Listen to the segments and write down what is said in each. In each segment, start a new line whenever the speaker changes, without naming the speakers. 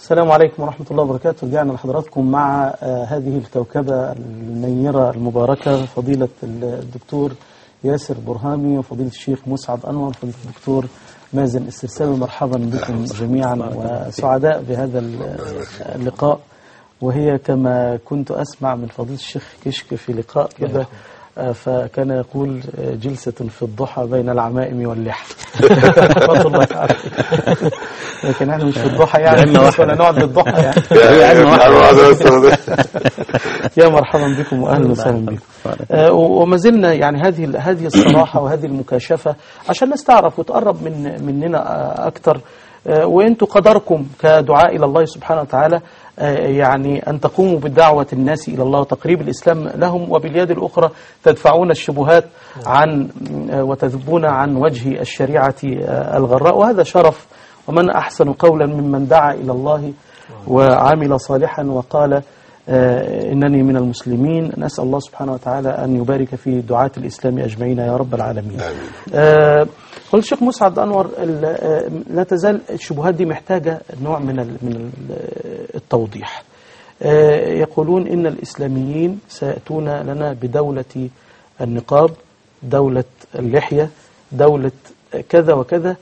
السلام عليكم ورحمة الله وبركاته رجعنا لحضراتكم مع آه، هذه الكوكبة المنيرة المباركة فضيلة الدكتور ياسر برهامي وفضيلة الشيخ مسعد أنور وفضيلة الدكتور مازن السرساوي مرحبا بكم جميعا وسعداء بهذا اللقاء وهي كما كنت أسمع من فضيلة الشيخ كشك في لقاء كده آه، فكان يقول آه، جلسة في الضحى بين العمائم واللحى رحمة الله عليه. لكن احنا مش في الضحى يعني
لأنه واحد.
ولا نقعد بالضحى يعني
يعني واحد.
يا مرحبا بكم واهلا وسهلا بكم آه، وما زلنا يعني هذه هذه الصراحه وهذه المكاشفه عشان الناس تعرف وتقرب من مننا آه، اكتر آه، وانتم قدركم كدعاء الى الله سبحانه وتعالى آه، يعني ان تقوموا بدعوه الناس الى الله وتقريب الاسلام لهم وباليد الاخرى تدفعون الشبهات عن آه، وتذبون عن وجه الشريعه آه، الغراء وهذا شرف ومن احسن قولا ممن دعا الى الله وعمل صالحا وقال آه، إنني من المسلمين نسأل الله سبحانه وتعالى أن يبارك في دعاة الإسلام أجمعين يا رب العالمين آه، قلت الشيخ مسعد أنور ال- آه، لا تزال الشبهات دي محتاجة نوع من ال- من ال- التوضيح آه، يقولون إن الإسلاميين سيأتون لنا بدولة النقاب دولة اللحية دولة كذا وكذا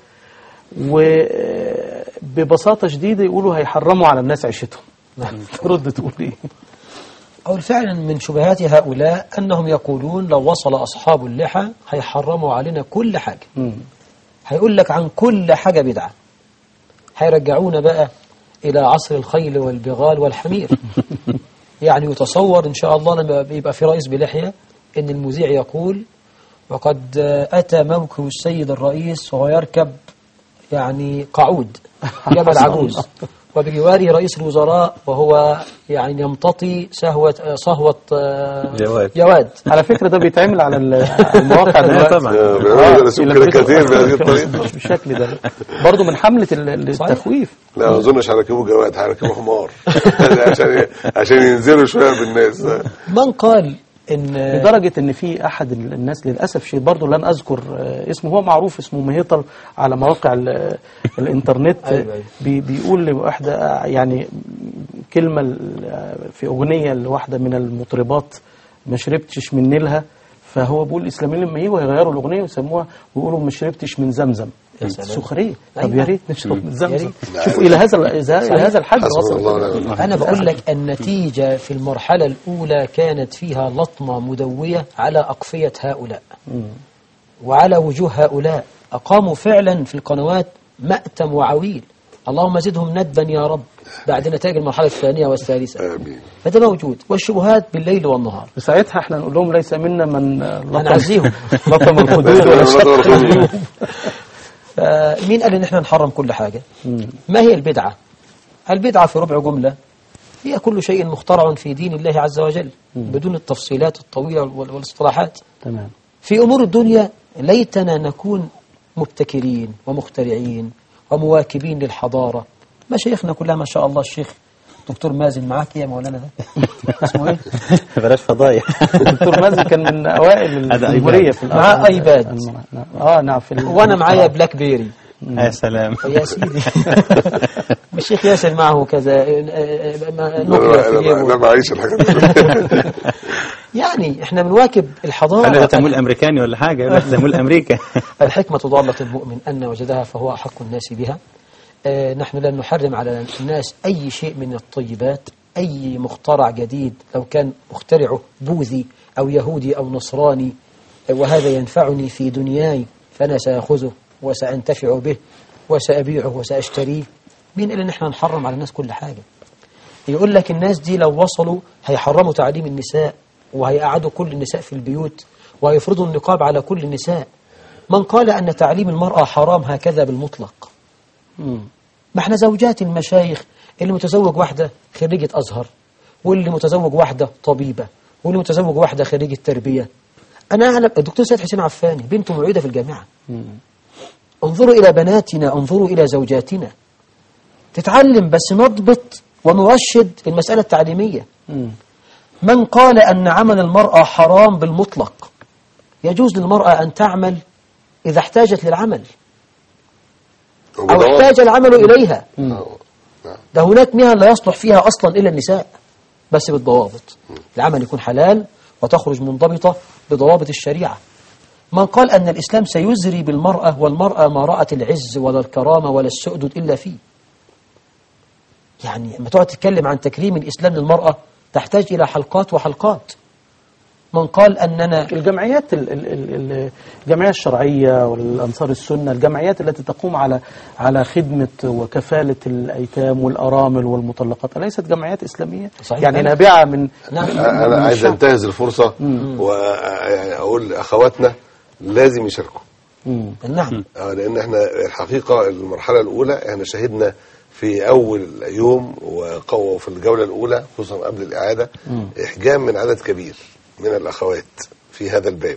وببساطة شديدة يقولوا هيحرموا على الناس عيشتهم ترد تقول ايه
أو فعلا من شبهات هؤلاء أنهم يقولون لو وصل أصحاب اللحى هيحرموا علينا كل حاجة
مم.
هيقول لك عن كل حاجة بدعة هيرجعونا بقى إلى عصر الخيل والبغال والحمير يعني يتصور إن شاء الله لما يبقى في رئيس بلحية إن المذيع يقول وقد أتى موكب السيد الرئيس وهو يركب يعني قعود جبل عجوز وبجواره رئيس الوزراء وهو يعني يمتطي سهوة صهوة آه،
جواد.
جواد
على فكرة ده بيتعمل على ال- على المواقع دلوقتي
طبعا.
آه، بيعملوا رسوم
يلبسوا-
كاريكاتير بهذه الطريقة
مش بالشكل ده برضه من حملة ال- التخويف
لا ما اظنش هيركبوا جواد هيركبوا حمار عشان عشان ينزلوا شويه بالناس
من قال إن
لدرجة ان في احد ال- الناس للاسف شيء برضه لن اذكر آه، اسمه هو معروف اسمه مهيطل على مواقع ال- الانترنت
أيوة، أيوة.
بي بيقول لواحدة آه، يعني كلمة ال- آه، في اغنية لواحدة من المطربات ما شربتش من نيلها فهو بيقول الاسلاميين لما يجوا هيغيروا الاغنيه ويسموها ويقولوا ما شربتش من زمزم
يا سلام.
سخريه طب
أيوة.
يا ريت نشرب من
يا
زمزم
ريت.
شوفوا الى هذا ال- الى هذا الحد
حسبنا
وصل
الله ونعم الوكيل.
أنا بقول لك النتيجة في المرحلة الأولى كانت فيها لطمة مدوية على أقفية هؤلاء وعلى وجوه هؤلاء أقاموا فعلا في القنوات مأتم وعويل اللهم زدهم ندبا يا رب بعد نتائج المرحلة الثانية والثالثة
امين
فده موجود والشبهات بالليل والنهار
ساعتها احنا نقول لهم ليس منا من آه، لطم
هنعزيهم.
لطم الخدود ولا شق الجيوب
مين قال ان احنا نحرم كل حاجة ما هي البدعة البدعة في ربع جملة هي كل شيء مخترع في دين الله عز وجل بدون التفصيلات الطويلة وال- والاصطلاحات
تمام
في أمور الدنيا ليتنا نكون مبتكرين ومخترعين ومواكبين للحضارة مشايخنا كلها ما شاء الله الشيخ دكتور مازن معاك إيه يا مولانا ده اسمه ايه
بلاش فضايح
الدكتور مازن كان من اوائل
هذا
الجمهوريه
أيباد.
في
معاه
الأرض.
أيباد.
الم- نعم. اه نعم في ال-
وانا معايا بلاك بيري
يا سلام
يا سيدي الشيخ ياسر معه كذا آه، آه، ما-
انا
نوكيا في
انا
جيبه.
انا معيش الحاجات دي
يعني احنا بنواكب
انا
الحضارة
تمويل امريكاني ولا حاجه يقول لك تمويل امريكا
الحكمة ضالة المؤمن أن وجدها فهو أحق الناس بها آه، نحن لا نحرم على الناس أي شيء من الطيبات أي مخترع جديد لو كان مخترعه بوذي أو يهودي أو نصراني آه، وهذا ينفعني في دنياي فأنا سأخذه وسأنتفع به وسأبيعه وسأشتريه مين قال إن إحنا نحرم على الناس كل حاجة يقول لك الناس دي لو وصلوا هيحرموا تعليم النساء وهيقعدوا كل النساء في البيوت وهيفرضوا النقاب على كل النساء من قال أن تعليم المرأة حرام هكذا بالمطلق
مم.
ما احنا زوجات المشايخ اللي متزوج واحدة خريجة أزهر واللي متزوج واحدة طبيبة واللي متزوج واحدة خريجة تربية أنا أعلم الدكتور سيد حسين عفاني بنته معيدة في الجامعة
مم.
انظروا إلى بناتنا انظروا إلى زوجاتنا تتعلم بس نضبط ونرشد المسألة التعليمية
مم.
من قال أن عمل المرأة حرام بالمطلق يجوز للمرأة أن تعمل إذا احتاجت للعمل أو
وبضوابط.
احتاج العمل إليها
آه. نعم.
ده هناك مهن لا يصلح فيها أصلا إلا النساء بس بالضوابط العمل يكون حلال وتخرج منضبطة بضوابط الشريعة من قال أن الإسلام سيزري بالمرأة والمرأة ما رأت العز ولا الكرامة ولا السؤدد إلا فيه يعني لما تقعد تتكلم عن تكريم الإسلام للمرأة تحتاج إلى حلقات وحلقات من قال أننا
الجمعيات ال- ال- ال- الجمعية الشرعية والأنصار السنة الجمعيات التي تقوم على على خدمة وكفالة الأيتام والأرامل والمطلقات أليست جمعيات إسلامية؟
صحيح.
يعني نابعة من
نعم.
من-
انا
من
عايز
الشعب.
انتهز الفرصه واقول لاخواتنا لازم يشاركوا
مم.
نعم
آه، لان احنا الحقيقه المرحله الاولى احنا شهدنا في اول يوم وقوة في الجوله الاولى خصوصا قبل الاعاده احجام من عدد كبير من الاخوات في هذا الباب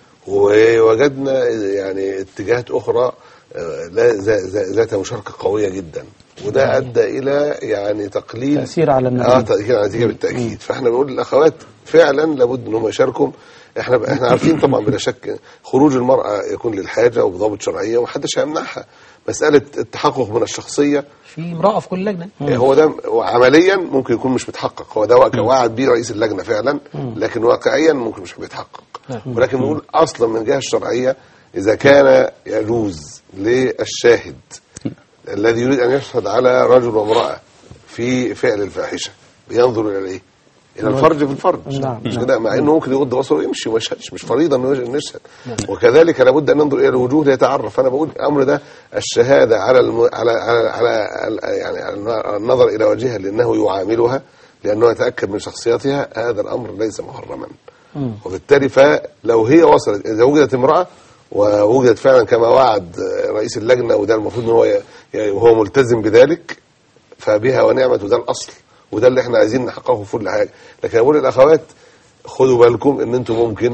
ووجدنا يعني اتجاهات اخرى آه، لا ذا- ذا- ذات مشاركه قويه جدا وده ادى الى يعني تقليل
تأثير على النتيجة.
اه تاثير على النتيجه بالتاكيد فاحنا بنقول للاخوات فعلا لابد ان هم يشاركوا احنا احنا عارفين طبعا بلا شك خروج المراه يكون للحاجه وبضابط شرعيه ومحدش هيمنعها مساله التحقق من الشخصيه
في امرأة في كل لجنة
هو ده عمليا ممكن يكون مش متحقق هو ده وقع- وعد بيه رئيس اللجنه فعلا لكن واقعيا ممكن مش بيتحقق ولكن بنقول اصلا من الجهه الشرعيه اذا كان يجوز للشاهد الذي يريد ان يشهد على رجل وامراه في فعل الفاحشه بينظر الى الايه؟ الى الفرج في الفرج
نعم،
مش
نعم.
كده مع انه ممكن يغض بصره ويمشي وما يشهدش مش فريضه انه يش- إنه يشهد وكذلك لابد ان ننظر الى الوجوه ليتعرف انا بقول الامر ده الشهاده على الم... على على على يعني على النظر الى وجهها لانه يعاملها لانه يتاكد من شخصيتها هذا الامر ليس محرما وبالتالي فلو هي وصلت اذا وجدت امراه ووجدت فعلا كما وعد رئيس اللجنه وده المفروض ان هو ي- ي- وهو ملتزم بذلك فبها ونعمت وده الاصل وده اللي احنا عايزين نحققه في كل حاجه لكن اقول للاخوات خدوا بالكم ان انتم ممكن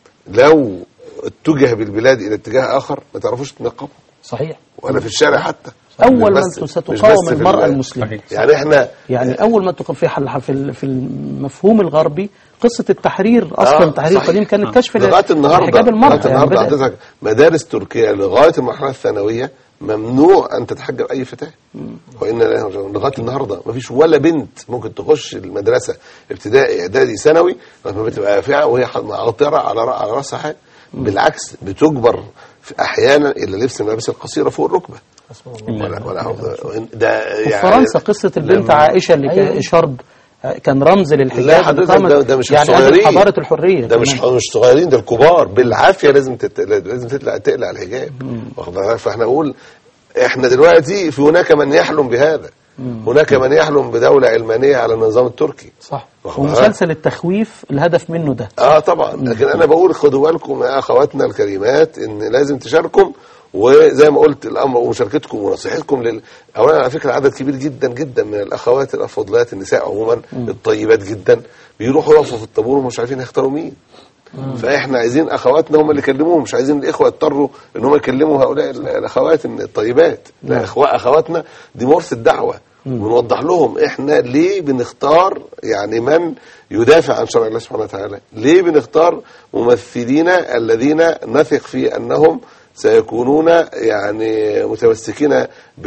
لو اتجه بالبلاد الى اتجاه اخر ما تعرفوش تنقبوا
صحيح
ولا في الشارع حتى
أول
مش
من
بس- مش
ستقاوم
بس في
المرأة
ال-
المسلمة
صحيح.
يعني احنا
يعني أول ما تقوم في حل في ال- في المفهوم الغربي قصة التحرير أصلا
آه،
التحرير
صحيح.
القديم كانت
آه.
كشف
لغايه النهارده
حجاب المرأة
لغايه النهارده
يعني بدأت-
حضرتك مدارس تركيا لغايه المرحله الثانويه ممنوع ان تتحجب اي فتاه وان لغايه النهارده ما فيش ولا بنت ممكن تخش المدرسه ابتدائي اعدادي ثانوي لما بتبقى فيها وهي مغطره على رأ- على راسها حاجه بالعكس بتجبر في احيانا الى لبس الملابس القصيره فوق الركبه ولا ولا وإن- ده
وفي
يعني
فرنسا قصة البنت
لما-
عائشة اللي
أيوة.
كان شرب كان رمز للحجاب
لا حضرتك
قامت-
ده, ده مش
يعني قبل
الصغيرين
حضارة الحرية
ده مش
كمان.
مش صغيرين ده الكبار بالعافيه لازم تت... لازم تطلع تقلع الحجاب واخد بالك؟ فاحنا نقول احنا دلوقتي في هناك من يحلم بهذا هناك من يحلم بدوله علمانيه على النظام التركي
صح
واخد بالك؟
ومسلسل التخويف الهدف منه ده
اه طبعا لكن انا بقول خدوا بالكم يا اخواتنا الكريمات ان لازم تشاركوا وزي ما قلت الامر ومشاركتكم ونصيحتكم لل... اولا على فكره عدد كبير جدا جدا من الاخوات الافاضلات النساء عموما الطيبات جدا بيروحوا يقفوا في الطابور ومش عارفين يختاروا مين فاحنا عايزين اخواتنا هم اللي يكلموهم مش عايزين الاخوه يضطروا ان هم يكلموا هؤلاء ال- الاخوات الطيبات لا اخوة اخواتنا دي مرث الدعوه ونوضح لهم احنا ليه بنختار يعني من يدافع عن شرع الله سبحانه وتعالى ليه بنختار ممثلين الذين نثق في انهم سيكونون يعني متمسكين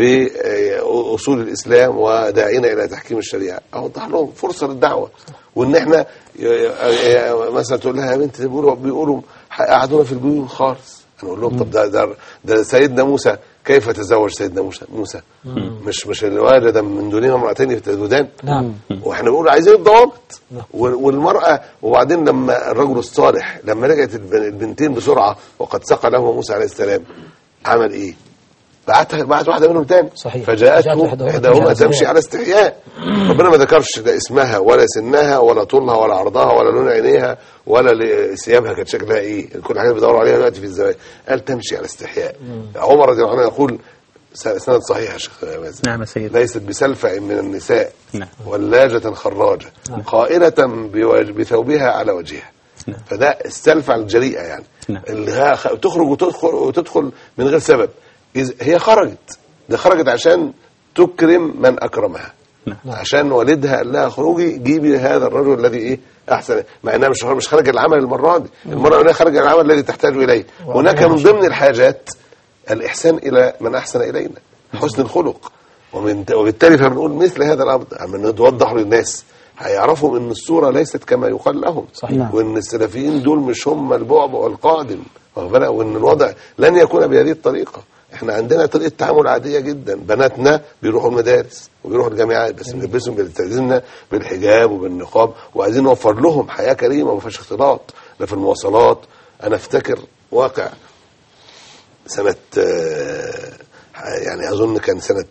بأصول الإسلام وداعين إلى تحكيم الشريعة أوضح لهم فرصة للدعوة وإن إحنا مثلا تقول لها يا بنت بيقولوا بيقولوا قعدونا في البيوت خالص نقول لهم طب ده, ده, ده سيدنا موسى كيف تزوج سيدنا موسى موسى مش مش الوالد ده من دونهما امرأتين تزودان
نعم
واحنا بنقول عايزين الضوابط وال- والمرأة وبعدين لما الرجل الصالح لما رجعت الب- البنتين بسرعة وقد سقى لهما موسى عليه السلام عمل ايه؟ بعت بعت واحدة منهم تاني
صحيح.
فجاءته
جاءت إحداهما
إحداهما
تمشي على
تمشي على استحياء ربنا ما ذكرش لا اسمها ولا سنها ولا طولها ولا عرضها ولا لون عينيها ولا ل- ثيابها كانت شكلها ايه كل الحاجات اللي بيدوروا عليها دلوقتي في الزواج قال تمشي على استحياء عمر رضي الله عنه يقول س- سند صحيح يا شيخ مازن
نعم يا سيد
ليست بسلفع من النساء
نعم.
ولاجة خراجة قائلة بوج- بثوبها على وجهها
نعم.
فده السلفع الجريئة يعني
نعم.
اللي ها- خ- تخرج وتدخل وتدخل من غير سبب إذ هي خرجت ده خرجت عشان تكرم من أكرمها
نعم.
عشان والدها قال لها اخرجي جيبي هذا الرجل الذي ايه احسن مع انها مش مش خارج العمل المره دي المره دي خارج العمل الذي تحتاج اليه هناك من ضمن الحاجات الاحسان الى من احسن الينا حسن الخلق ومن وبالتالي فبنقول مثل هذا الامر اما نوضح للناس هيعرفوا ان الصوره ليست كما يقال لهم
صحيح.
نعم.
وان السلفيين دول مش هم البعبع القادم واخد بالك؟ وان الوضع لن يكون بهذه الطريقه احنا عندنا طريقه تعامل عاديه جدا بناتنا بيروحوا المدارس وبيروحوا الجامعات بس بنلبسهم بنلتزمنا بالحجاب وبالنقاب وعايزين نوفر لهم حياه كريمه وما فيهاش اختلاط لا في المواصلات انا افتكر واقع سنة آه، يعني أظن كان سنة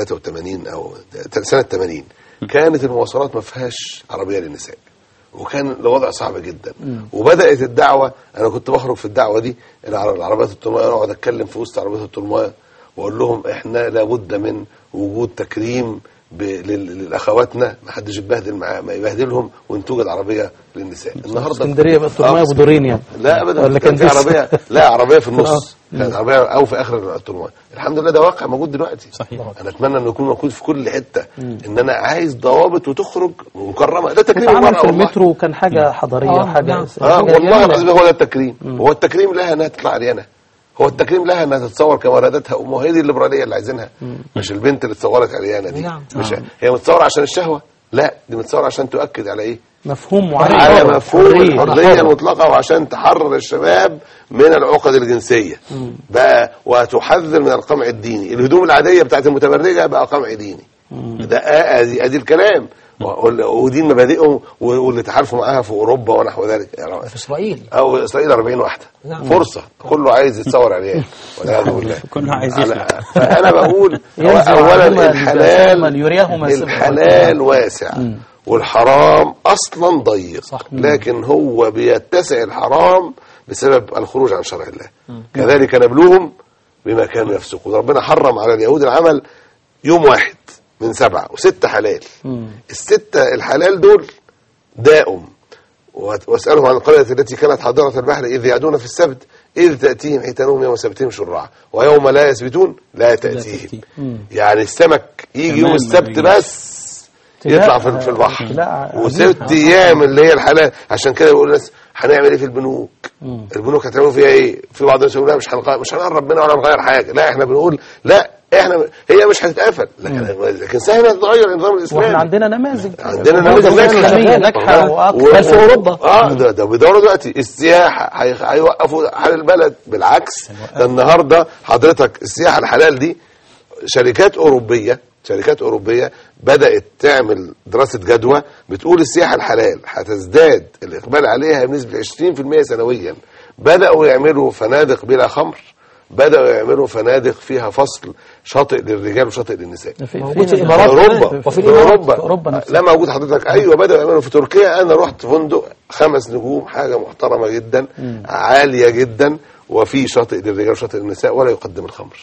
83 أو سنة 80 كانت المواصلات ما فيهاش عربية للنساء وكان الوضع صعب جدا وبدأت الدعوة أنا كنت بخرج في الدعوة دي الع- العربيات الطلماء أقعد أتكلم في وسط عربيات الطلماء وأقول لهم إحنا لابد من وجود تكريم ب- لل- للاخواتنا ما حدش يتبهدل معاه ما يبهدلهم وان توجد عربيه للنساء النهارده
اسكندريه بقى الطلمية
آه،
ابو دورين يعني
لا ابدا
ولا كان
في
لسه؟
عربيه لا عربيه في
آه.
النص كانت عربيه او في اخر الطرمات الحمد لله ده واقع موجود دلوقتي
صحيح.
انا اتمنى انه يكون موجود في كل حته ان انا عايز ضوابط وتخرج مكرمه ده تكريم
اتعمل
المرأة
في
والله.
المترو كان حاجه حضاريه
آه،
حاجه
نعم.
اه
حاجة
والله
جميلة.
العظيم هو ده التكريم هو التكريم لها انها تطلع عريانه هو التكريم لها انها تتصور كما ارادتها امها هي دي الليبراليه اللي عايزينها مش البنت اللي تصورك عريانه دي
نعم.
مش هي متصوره عشان الشهوه لا دي متصوره عشان تؤكد على ايه
مفهوم معين
على
حر.
مفهوم
حرية.
الحريه
حر.
المطلقه وعشان تحرر الشباب من العقد الجنسيه بقى وتحذر من القمع الديني الهدوم العاديه بتاعت المتبرجه بقى قمع ديني ده آه، ادي ادي الكلام وال- ودي مبادئهم واللي تحالفوا معاها في اوروبا ونحو ذلك يعني
في إسرائيل
او اسرائيل 40 واحده
نعم.
فرصه كله عايز يتصور عليها والعياذ بالله
كله عايز
على-
يخلق.
فانا بقول
ينزع
اولا
عنهما
الحلال
لباسهما ليريهما سبحانه
الحلال واسع والحرام اصلا ضيق
صح.
لكن هو بيتسع الحرام بسبب الخروج عن شرع الله كذلك نبلوهم بما كانوا يفسقون ربنا حرم على اليهود العمل يوم واحد من سبعه وستة حلال الستة الحلال دول دائم وات- واسألهم عن القرية التي كانت حاضرة البحر إذ يعدون في السبت إذ تأتيهم حيتانهم يوم سبتهم شرعا ويوم لا يسبتون لا تأتيهم
تأتيهم.
يعني السمك يجي
كمان
يوم
ما
السبت
يجيش.
بس
تلاقى-
يطلع في في البحر
تلاقى
وست
عجيب.
ايام اللي هي الحلال عشان كده بيقول الناس هنعمل ايه في البنوك البنوك هتعملوا فيها ايه في بعض الناس يقول لا مش هنغير مش هنقرب منها ولا نغير حاجه لا احنا بنقول لا احنا هي مش هتتقفل لكن لكن سهل تتغير النظام الاسلامي
واحنا عندنا نماذج
عندنا
نماذج
نماذج
اسلاميه
ناجحة.
ناجحه
و-
واكثر في اوروبا
اه ده ده بيدوروا دلوقتي السياحه هي- هيوقفوا حال البلد بالعكس ده النهارده حضرتك السياحه الحلال دي شركات اوروبيه شركات اوروبيه بدات تعمل دراسه جدوى بتقول السياحه الحلال هتزداد الاقبال عليها بنسبه 20% سنويا بداوا يعملوا فنادق بلا خمر بداوا يعملوا فنادق فيها فصل شاطئ للرجال وشاطئ للنساء
في
موجود في
في
الإمارات.
في اوروبا
وفي
في
الإمارات.
اوروبا
في أوروبا نفسها.
لا موجود حضرتك ايوه بداوا يعملوا في تركيا انا رحت فندق خمس نجوم حاجه محترمه جدا عاليه جدا وفي شاطئ للرجال وشاطئ للنساء ولا يقدم الخمر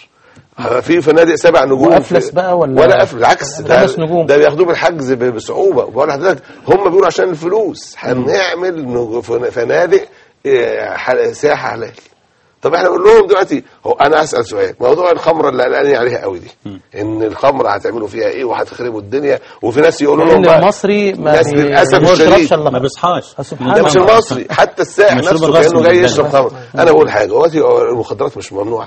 في فنادق سبع نجوم
وأفلس
في-
بقى ولا-
ولا افلس بالعكس ده,
خمس نجوم.
ده بياخدوه بالحجز ب- بصعوبه بقول لحضرتك هم بيقولوا عشان الفلوس هنعمل نج- فن- فنادق إيه، حل- سياحه حلال طب احنا نقول لهم دلوقتي هو انا اسال سؤال موضوع الخمره اللي قلقانين عليها قوي دي ان الخمره هتعملوا فيها ايه وهتخربوا الدنيا وفي ناس يقولوا لهم
لان
بقى-
المصري ما
ناس
بي-
للاسف
ما
الشديد
بيشربش الا
ما بيصحاش
سبحان
ده مش
الله.
المصري حتى السائح
المشروب
نفسه
الرسمي
كانه جاي
للبلد.
يشرب خمر انا بقول حاجه دلوقتي المخدرات مش ممنوعه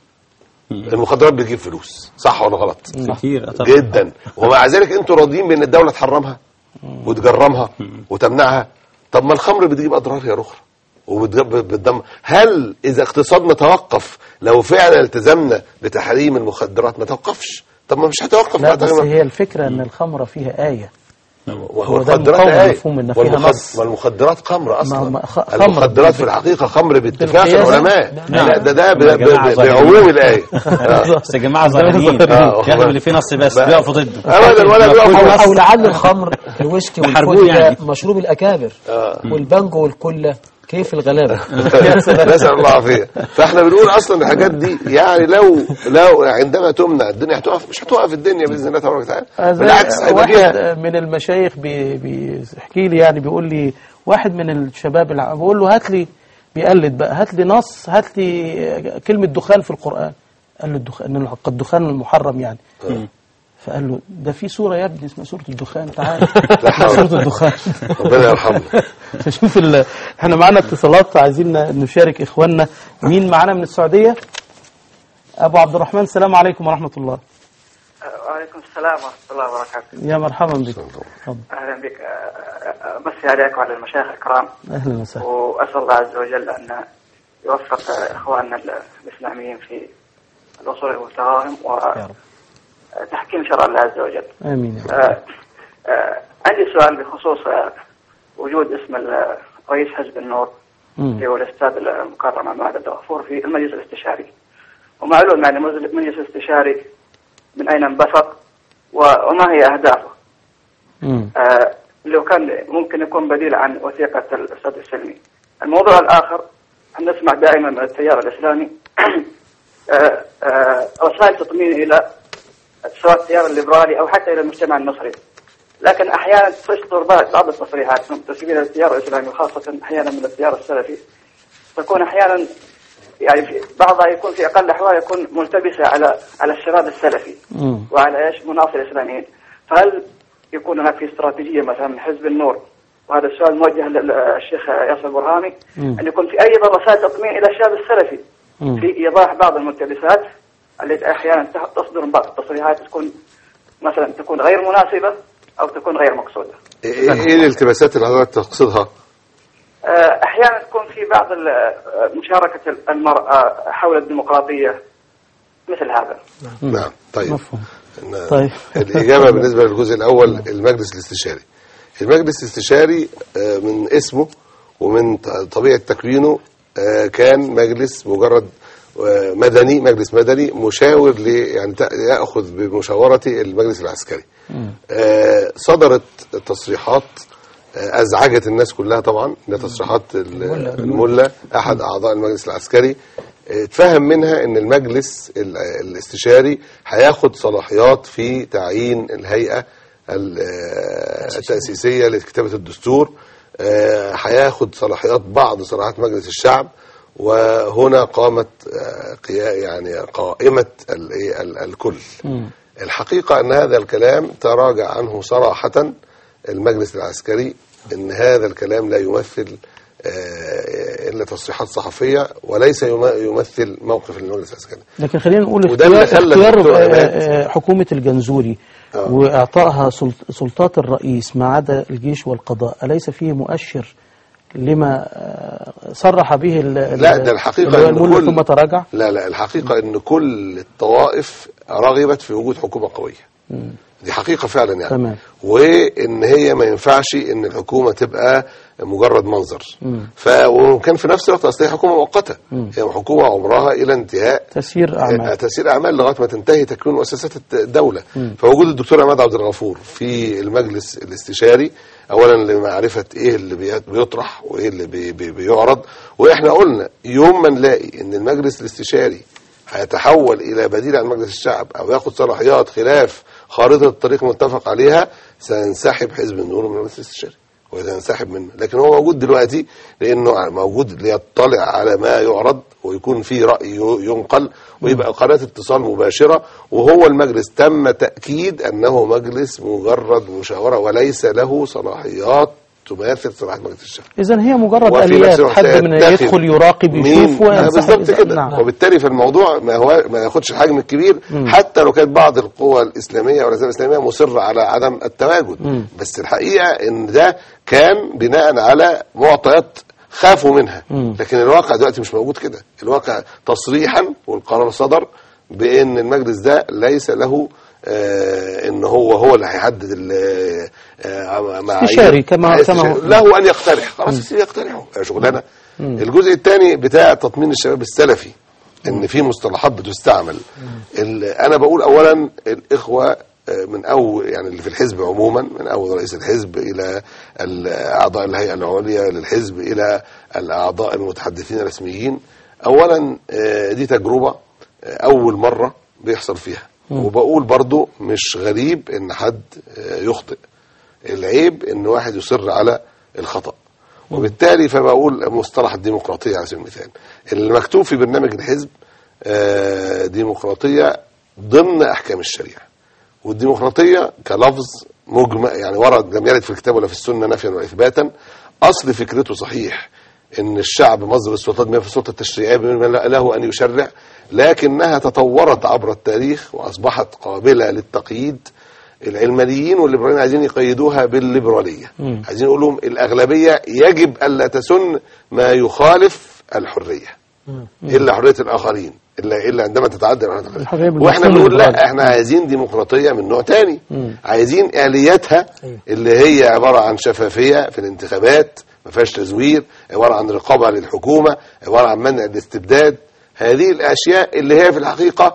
المخدرات بتجيب فلوس صح ولا غلط
كتير طبعا
جدا ومع ذلك انتوا راضيين بان الدوله تحرمها وتجرمها وتمنعها طب ما الخمر بتجيب اضرار يا اخرى وبتدمر هل اذا اقتصادنا توقف لو فعلا التزمنا بتحريم المخدرات ما توقفش طب ما مش هتوقف
لا
بعد
بس
ما-
هي الفكره ان الخمره فيها ايه
وهو
هو ده
المخدرات
مقاوم
ايه
مفهوم إن فيها
والمخد-
نص.
والمخدرات خمر اصلا
ما- ما- خ- خمر.
المخدرات في الحقيقه خمر باتفاق
بالقياس.
العلماء
نعم.
لا ده ده
يا
ب-
جماعة
ب-
ظاهرين.
بعموم الايه آه.
بس يا جماعه ظاهرين
آه.
ياخدوا اللي فيه نص بس
بقى-
بيقفوا ضده
ابدا ولا
أو,
بيقفوا
أو لعل الخمر الويسكي
بيحاربوه
والفودكا
يعني.
مشروب الأكابر والبانجو والكلة كيف الغلابة
نسال الله العافيه فاحنا بنقول اصلا الحاجات دي يعني لو لو عندما تمنع الدنيا هتقف مش هتقف الدنيا باذن الله تبارك وتعالى بالعكس هيبقى
واحد
فيها
من المشايخ بي- بيحكي لي يعني بيقول لي واحد من الشباب الع- بقول له هات لي بيقلد بقى هات لي نص هات لي كلمه دخان في القران قال له الدخان ان الدخان المحرم يعني فقال له ده في سوره يا ابني اسمها سوره الدخان تعالى
لا حول.
سوره الدخان
ربنا يرحمه
شوف ال... احنا معانا اتصالات عايزين نشارك اخواننا مين معانا من السعوديه ابو عبد الرحمن السلام عليكم ورحمه الله
وعليكم السلام ورحمة الله وبركاته
يا مرحبا بك تفضل
أهلا بك أ- أ- أمسي عليك وعلى المشايخ الكرام
اهلا وسهلا
وأسأل الله عز وجل أن يوفق إخواننا ال- الإسلاميين في الوصول والتراهم
يا رب
وتحكيم شرع الله عز وجل
امين يا رب.
آه، آه، عندي سؤال بخصوص آه، وجود اسم ال- رئيس حزب النور
مم.
اللي هو الأستاذ المكرم عماد عبد الغفور في المجلس الاستشاري ومعلوم يعني المجلس الاستشاري من أين انبثق و- وما هي أهدافه
مم.
آه، لو كان ممكن يكون بديل عن وثيقة الأستاذ السلمي الموضوع الآخر أن نسمع دائما من التيار الإسلامي آه، آه، رسائل تطمين إلى سواء التيار الليبرالي أو حتى إلى المجتمع المصري لكن أحيانا تصدر بعض بعض التصريحات من منتسبين التيار الإسلامي وخاصة أحيانا من التيار السلفي تكون أحيانا يعني في بعضها يكون في أقل الأحوال يكون ملتبسة على على الشباب السلفي
مم.
وعلى ايش مناصر الاسلاميين فهل يكون هناك في استراتيجيه مثلا من حزب النور وهذا السؤال موجه للشيخ ياسر البرهامي
مم.
ان يكون في ايضا رسائل تطمين الى الشباب السلفي
مم.
في ايضاح بعض الملتبسات التي احيانا تصدر من بعض التصريحات تكون مثلا تكون غير مناسبه او تكون غير مقصوده.
ايه إيه الالتباسات اللي حضرتك تقصدها؟
آه، احيانا تكون في بعض ال- آه، مشاركه المراه حول الديمقراطيه مثل هذا.
نعم طيب
مفهوم
إن-
طيب.
الإجابة بالنسبة للجزء الأول المجلس الاستشاري المجلس الاستشاري آه، من اسمه ومن ط- طبيعة تكوينه آه، كان مجلس مجرد آه، مدني مجلس مدني مشاور ل يعني تأ- يأخذ بمشاورة المجلس العسكري آه، صدرت تصريحات آه، أزعجت الناس كلها طبعا ده تصريحات ال-
الملا.
الملا أحد أعضاء المجلس العسكري آه، اتفهم منها ان المجلس ال- الاستشاري هياخد صلاحيات في تعيين الهيئة ال- آه، التأسيسية لكتابة الدستور آه، هياخد صلاحيات بعض صلاحيات مجلس الشعب وهنا قامت آه، قيا- يعني قائمة ال- إيه، ال- الكل
مم.
الحقيقة أن هذا الكلام تراجع عنه صراحة المجلس العسكري أن هذا الكلام لا يمثل آه، إلا تصريحات صحفية وليس يم- يمثل موقف المجلس العسكري
لكن خلينا نقول
وده اللي
اختيار,
خلى
اختيار
الدكتور
آه،
عماد-
آه، حكومة الجنزوري
آه.
وإعطائها سلط- سلطات الرئيس ما عدا الجيش والقضاء أليس فيه مؤشر لما آه، صرح به ال-
لا
ال-
ده الحقيقة
اللواء
إن
الملا
كل-
ثم تراجع
لا لا الحقيقة أن كل الطوائف رغبت في وجود حكومة قوية دي حقيقة فعلا يعني
تمام.
وان هي ما ينفعش ان الحكومة تبقى مجرد منظر
مم.
ف وكان في نفس الوقت اصل هي حكومة مؤقتة هي حكومة عمرها الى انتهاء
تسيير أعمال
تسيير اعمال لغايه ما تنتهي تكوين مؤسسات الدوله فوجود الدكتور عماد عبد الغفور في المجلس الاستشاري اولا لمعرفه ايه اللي بي- بيطرح وايه اللي بي بي بيعرض واحنا قلنا يوم ما نلاقي ان المجلس الاستشاري هيتحول الى بديل عن مجلس الشعب او ياخد صلاحيات خلاف خارطه الطريق المتفق عليها سينسحب حزب النور من المجلس الاستشاري وينسحب منه لكن هو موجود دلوقتي لانه موجود ليطلع على ما يعرض ويكون في راي ينقل ويبقى قناه اتصال مباشره وهو المجلس تم تاكيد انه مجلس مجرد مشاوره وليس له صلاحيات تماثل صلاحيات مجلس الشعب
إذا هي مجرد
وفي
آليات
نفس الوقت
حد من
سيتخذ
يدخل يراقب
مين-
يشوف
آه،
وينسحب
بالظبط
إذا-
كده
نعم
وبالتالي في الموضوع ما هو ما ياخدش الحجم الكبير حتى لو كانت بعض القوى الاسلاميه والاحزاب الاسلاميه مصره على عدم التواجد بس الحقيقه ان ده كان بناء على معطيات خافوا منها لكن الواقع دلوقتي مش موجود كده الواقع تصريحا والقرار صدر بان المجلس ده ليس له آه ان هو هو اللي هيحدد ال- آه معايير-
استشاري كما-
استشاري.
كما هو.
له ان يقترح خلاص يسيب يقترحه شغلانه الجزء الثاني بتاع تطمين الشباب السلفي ان في مصطلحات بتستعمل ال- انا بقول اولا الاخوه آه، من اول يعني اللي في الحزب عموما من اول رئيس الحزب الى ال- اعضاء الهيئه العليا للحزب الى الاعضاء المتحدثين الرسميين اولا آه، دي تجربه آه، اول مره بيحصل فيها وبقول برضو مش غريب ان حد آه، يخطئ العيب ان واحد يصر على الخطأ وبالتالي فبقول مصطلح الديمقراطية على سبيل المثال اللي مكتوب في برنامج الحزب آه، ديمقراطية ضمن أحكام الشريعة والديمقراطية كلفظ مجمع يعني ورد لم يرد في الكتاب ولا في السنة نفيا وإثباتا أصل فكرته صحيح ان الشعب مصدر السلطات بما في السلطه التشريعيه بما له ان يشرع لكنها تطورت عبر التاريخ واصبحت قابله للتقييد العلمانيين والليبراليين عايزين يقيدوها بالليبراليه
مم.
عايزين يقول لهم الاغلبيه يجب الا تسن ما يخالف الحريه الا حريه الاخرين الا الا عندما تتعدى حريه
الحرية
الاخرين
بالمفهوم
واحنا بنقول
الليبرالي.
لا احنا عايزين ديمقراطيه من نوع تاني
مم.
عايزين الياتها
أيوة.
اللي هي عباره عن شفافيه في الانتخابات ما فيهاش تزوير عباره عن رقابه للحكومه عباره عن منع الاستبداد هذه الاشياء اللي هي في الحقيقه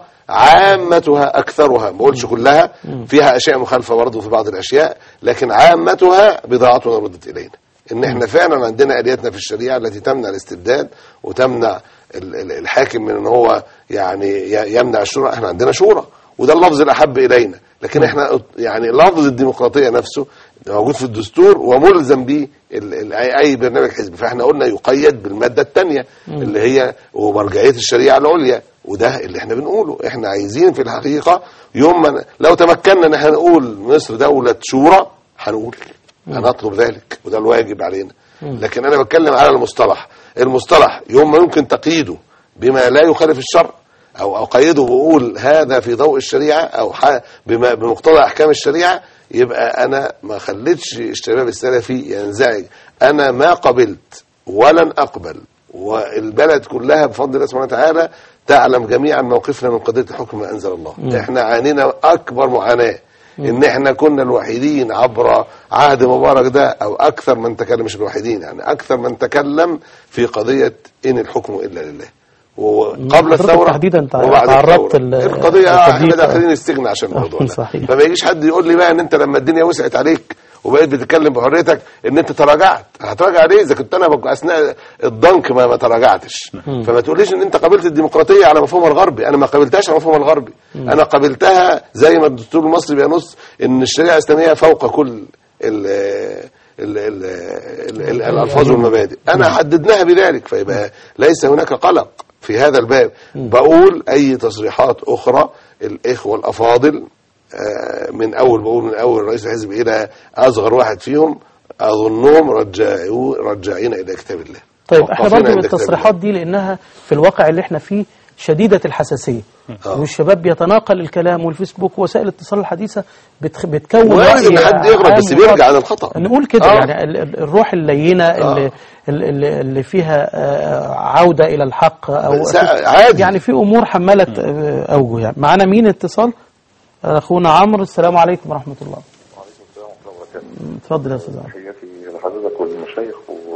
عامتها اكثرها ما بقولش كلها فيها اشياء مخالفه برضه في بعض الاشياء لكن عامتها بضاعتنا ردت الينا ان احنا فعلا عندنا الياتنا في الشريعه التي تمنع الاستبداد وتمنع ال- ال- الحاكم من ان هو يعني ي- يمنع الشورى احنا عندنا شورى وده اللفظ الاحب الينا لكن احنا يعني لفظ الديمقراطيه نفسه موجود في الدستور وملزم به ال- ال- اي أي برنامج حزبي فاحنا قلنا يقيد بالماده الثانيه اللي هي ومرجعيه الشريعه العليا وده اللي احنا بنقوله احنا عايزين في الحقيقه يوم ما ن- لو تمكنا ان احنا نقول مصر دوله شورى هنقول هنطلب ذلك وده الواجب علينا لكن انا بتكلم على المصطلح المصطلح يوم ما يمكن تقييده بما لا يخالف الشرع او اقيده واقول هذا في ضوء الشريعه او ح- بما بمقتضى احكام الشريعه يبقى انا ما خليتش الشباب السلفي ينزعج انا ما قبلت ولن اقبل والبلد كلها بفضل الله سبحانه وتعالى تعلم جميعا موقفنا من قضيه الحكم ما انزل الله احنا عانينا اكبر معاناه ان احنا كنا الوحيدين عبر عهد مبارك ده او اكثر من تكلم مش الوحيدين يعني اكثر من تكلم في قضيه ان الحكم الا لله وقبل
حضرتك
الثوره
تحديدا تع-
وبعد
تعرضت
الثوره
ال-
القضيه آه، احنا
التضييق.
داخلين السجن عشان الموضوع ده
صحيح.
فما يجيش حد يقول لي بقى ان انت لما الدنيا وسعت عليك وبقيت بتتكلم بحريتك ان انت تراجعت هتراجع ليه اذا كنت انا بك- اثناء الضنك ما, ما تراجعتش فما تقوليش ان انت قبلت الديمقراطيه على مفهومها الغربي انا ما قبلتهاش على مفهومها الغربي انا قبلتها زي ما الدستور المصري بينص ان الشريعه الاسلاميه فوق كل ال ال ال ال ال الالفاظ والمبادئ انا حددناها بذلك فيبقى ليس هناك قلق في هذا الباب بقول اي تصريحات اخرى الاخوه الافاضل آه، من اول بقول من اول رئيس الحزب الى اصغر واحد فيهم اظنهم رجعوا رجعين الى كتاب الله
طيب احنا
موقفين
برضه
عند كتاب
التصريحات دي لانها في الواقع اللي احنا فيه شديدة الحساسية
آه.
والشباب بيتناقل الكلام والفيسبوك ووسائل الاتصال الحديثة بتخ... بتكون
وارد
رأي
ان حد يغلط
عام
بس بيرجع
وخاص.
عن الخطا
نقول كده
آه.
يعني ال- ال- الروح اللينة اللي, اللي, اللي فيها آه، عودة إلى الحق أو
بس عادي.
يعني في أمور حملت آه، أوجه يعني معنا مين اتصال أخونا عمرو السلام عليكم ورحمة الله
وعليكم السلام ورحمة الله وبركاته.
اتفضل يا أستاذ عمرو
تحياتي لحضرتك والمشايخ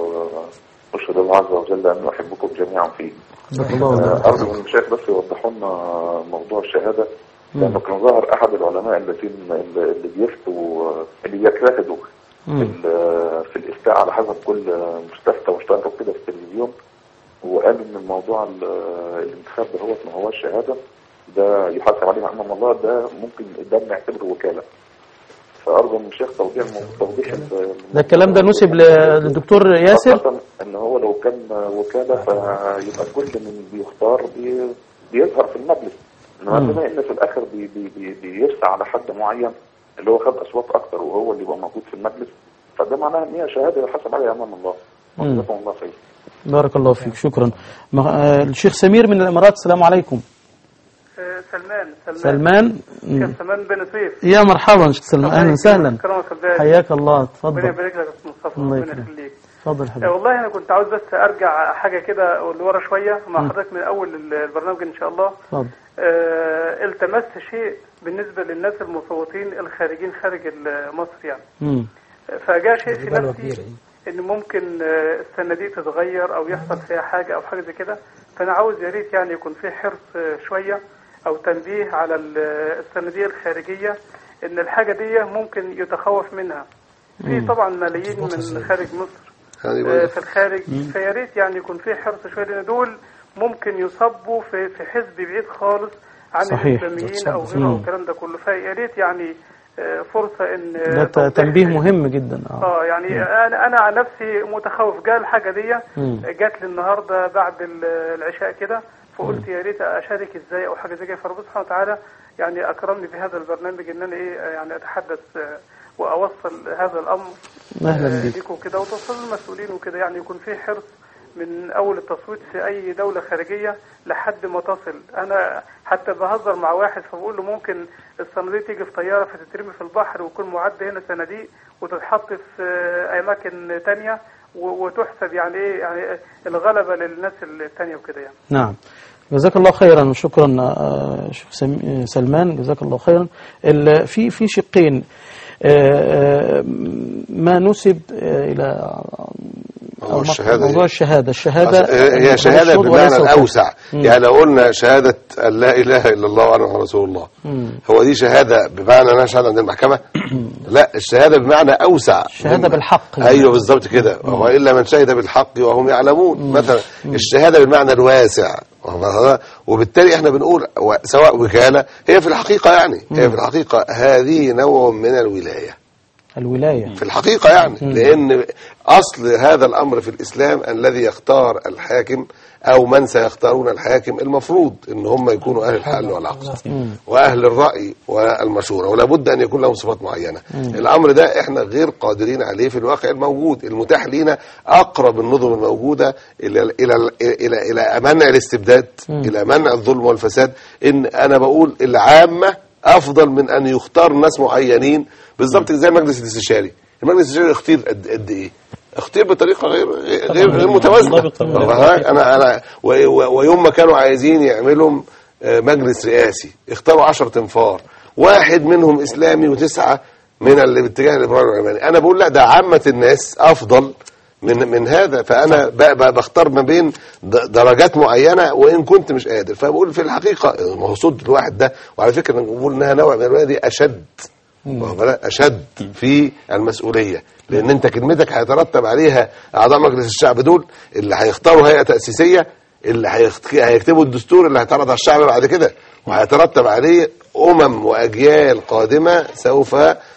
وأشهد الله عز وجل أن أحبكم جميعا فيه.
جزاك الله
آه،
خير.
أرجو من المشايخ بس يوضحوا لنا موضوع الشهادة لأنه كان ظهر أحد العلماء الذين اللي بيفتوا اللي بيجتهدوا في,
مم.
ال- في الإفتاء على حسب كل مستفتى واشتهروا كده في التلفزيون وقال إن الموضوع ال- الانتخاب ده هو ما هوش شهادة ده يحاسب عليه أمام الله ده ممكن ده بنعتبره وكالة. فأرجو من الشيخ توضيح توضيح ال-
ده الكلام ده نسب ل- للدكتور ياسر
خاصة ان هو لو كان وكالة فيبقى كل من بيختار بي بيظهر في المجلس انما
مم.
بما ان في الاخر بي بي بي بيرسى على حد معين اللي هو خد اصوات اكتر وهو اللي يبقى موجود في المجلس فده معناها ان هي شهاده يحاسب عليها امام الله
مم.
جزاكم الله خير
بارك الله فيك شكرا ما- آه، الشيخ سمير من الإمارات السلام عليكم
سلمان سلمان
سلمان
شيخ سلمان بن سيف
يا مرحبا شيخ سلمان أهلا وسهلا
كرمك الله
حياك الله
ربنا
اتفضل
يبارك لك يا استاذ مصطفى
الله
ربنا
يكرمك.
يخليك
اتفضل
آه،
حبيبي
والله انا كنت عاوز بس ارجع حاجه كده لورا شويه مع حضرتك من اول البرنامج ان شاء الله
اتفضل
آه، التمست شيء بالنسبه للناس المصوتين الخارجين خارج ال- مصر يعني
مم.
فجاء شيء في
بلوى
نفسي
كبيرة دي.
ان ممكن آه، السنه دي تتغير او يحصل فيها حاجه او حاجه زي كده فانا عاوز يا ريت يعني يكون في حرص آه، شويه او تنبيه على ال- الصناديق الخارجيه ان الحاجه دي ممكن يتخوف منها في طبعا ملايين من خارج مصر
يعني
آه،
برضه
في الخارج فيا ريت يعني يكون في حرص شويه لان دول ممكن يصبوا في في حزب بعيد خالص عن
صحيح.
الاسلاميين او
يتصبوا.
غيره
مم.
او الكلام ده كله فيا ريت يعني آه، فرصه ان
ده
آه،
ت-
توضيح-
تنبيه مهم جدا اه
اه يعني انا انا عن نفسي متخوف جاء الحاجه دي
مم.
جات لي النهارده بعد ال- العشاء كده فقلت يا ريت اشارك ازاي او حاجه زي كده فربنا سبحانه وتعالى يعني اكرمني بهذا البرنامج ان انا ايه يعني اتحدث آه، واوصل هذا الامر
اهلا
آه،
بك
ليكم كده وتوصلوا المسؤولين وكده يعني يكون في حرص
من اول التصويت في اي دوله خارجيه لحد ما تصل انا حتى بهزر مع واحد فبقول له ممكن الصناديق تيجي في طياره فتترمي في البحر ويكون معد هنا صناديق وتتحط في اماكن تانية و- وتحسب يعني ايه يعني الغلبه للناس التانية وكده يعني
نعم جزاك الله خيرا وشكرا آه، شيخ سم- سلمان جزاك الله خيرا ال- في في شقين آه، آه، ما نسب آه، إلى
موضوع
أو
الشهادة
موضوع
دي.
الشهادة الشهادة
أصل هي شهادة
الشهود
بمعنى
وليس وقوف.
الأوسع يعني لو قلنا شهادة أن لا إله إلا الله وأنا محمد رسول الله هو دي شهادة بمعنى أنها شهادة عند المحكمة لا الشهادة بمعنى أوسع
شهادة
من-
بالحق.
أيوه بالظبط كده وإلا من شهد بالحق وهم يعلمون مثلا الشهادة بالمعنى الواسع وبالتالي احنا بنقول و- سواء وكالة هي في الحقيقة يعني هي في الحقيقة هذه نوع من الولاية
الولاية
في الحقيقة يعني لأن أصل هذا الأمر في الإسلام الذي يختار الحاكم أو من سيختارون الحاكم المفروض أن هم يكونوا أهل الحل والعقد وأهل الرأي والمشورة ولا بد أن يكون لهم صفات معينة الأمر ده إحنا غير قادرين عليه في الواقع الموجود المتاح لنا أقرب النظم الموجودة إلى إلى إلى إلى منع الاستبداد إلى منع الظلم والفساد إن أنا بقول العامة أفضل من أن يختار ناس معينين بالظبط زي المجلس الاستشاري المجلس الاستشاري اختير قد, قد ايه اختير بطريقه غير غير غير متوازنه
منضبطة.
والله انا انا و- و- ويوم ما كانوا عايزين يعملوا آه، مجلس رئاسي اختاروا 10 تنفار واحد منهم اسلامي وتسعه من الاتجاه الليبرالي العلماني انا بقول لا ده عامه الناس افضل من من هذا فانا ب- ب- بختار ما بين د- درجات معينه وان كنت مش قادر فبقول في الحقيقه ما هو صد الواحد ده وعلى فكره انا بقول انها نوع من الولايه دي اشد واخد بالك؟ اشد في المسؤوليه لان انت كلمتك هيترتب عليها اعضاء مجلس الشعب دول اللي هيختاروا هيئه تاسيسيه اللي هيخت- هيكتبوا الدستور اللي هيتعرض على الشعب بعد كده وهيترتب عليه امم واجيال قادمه سوف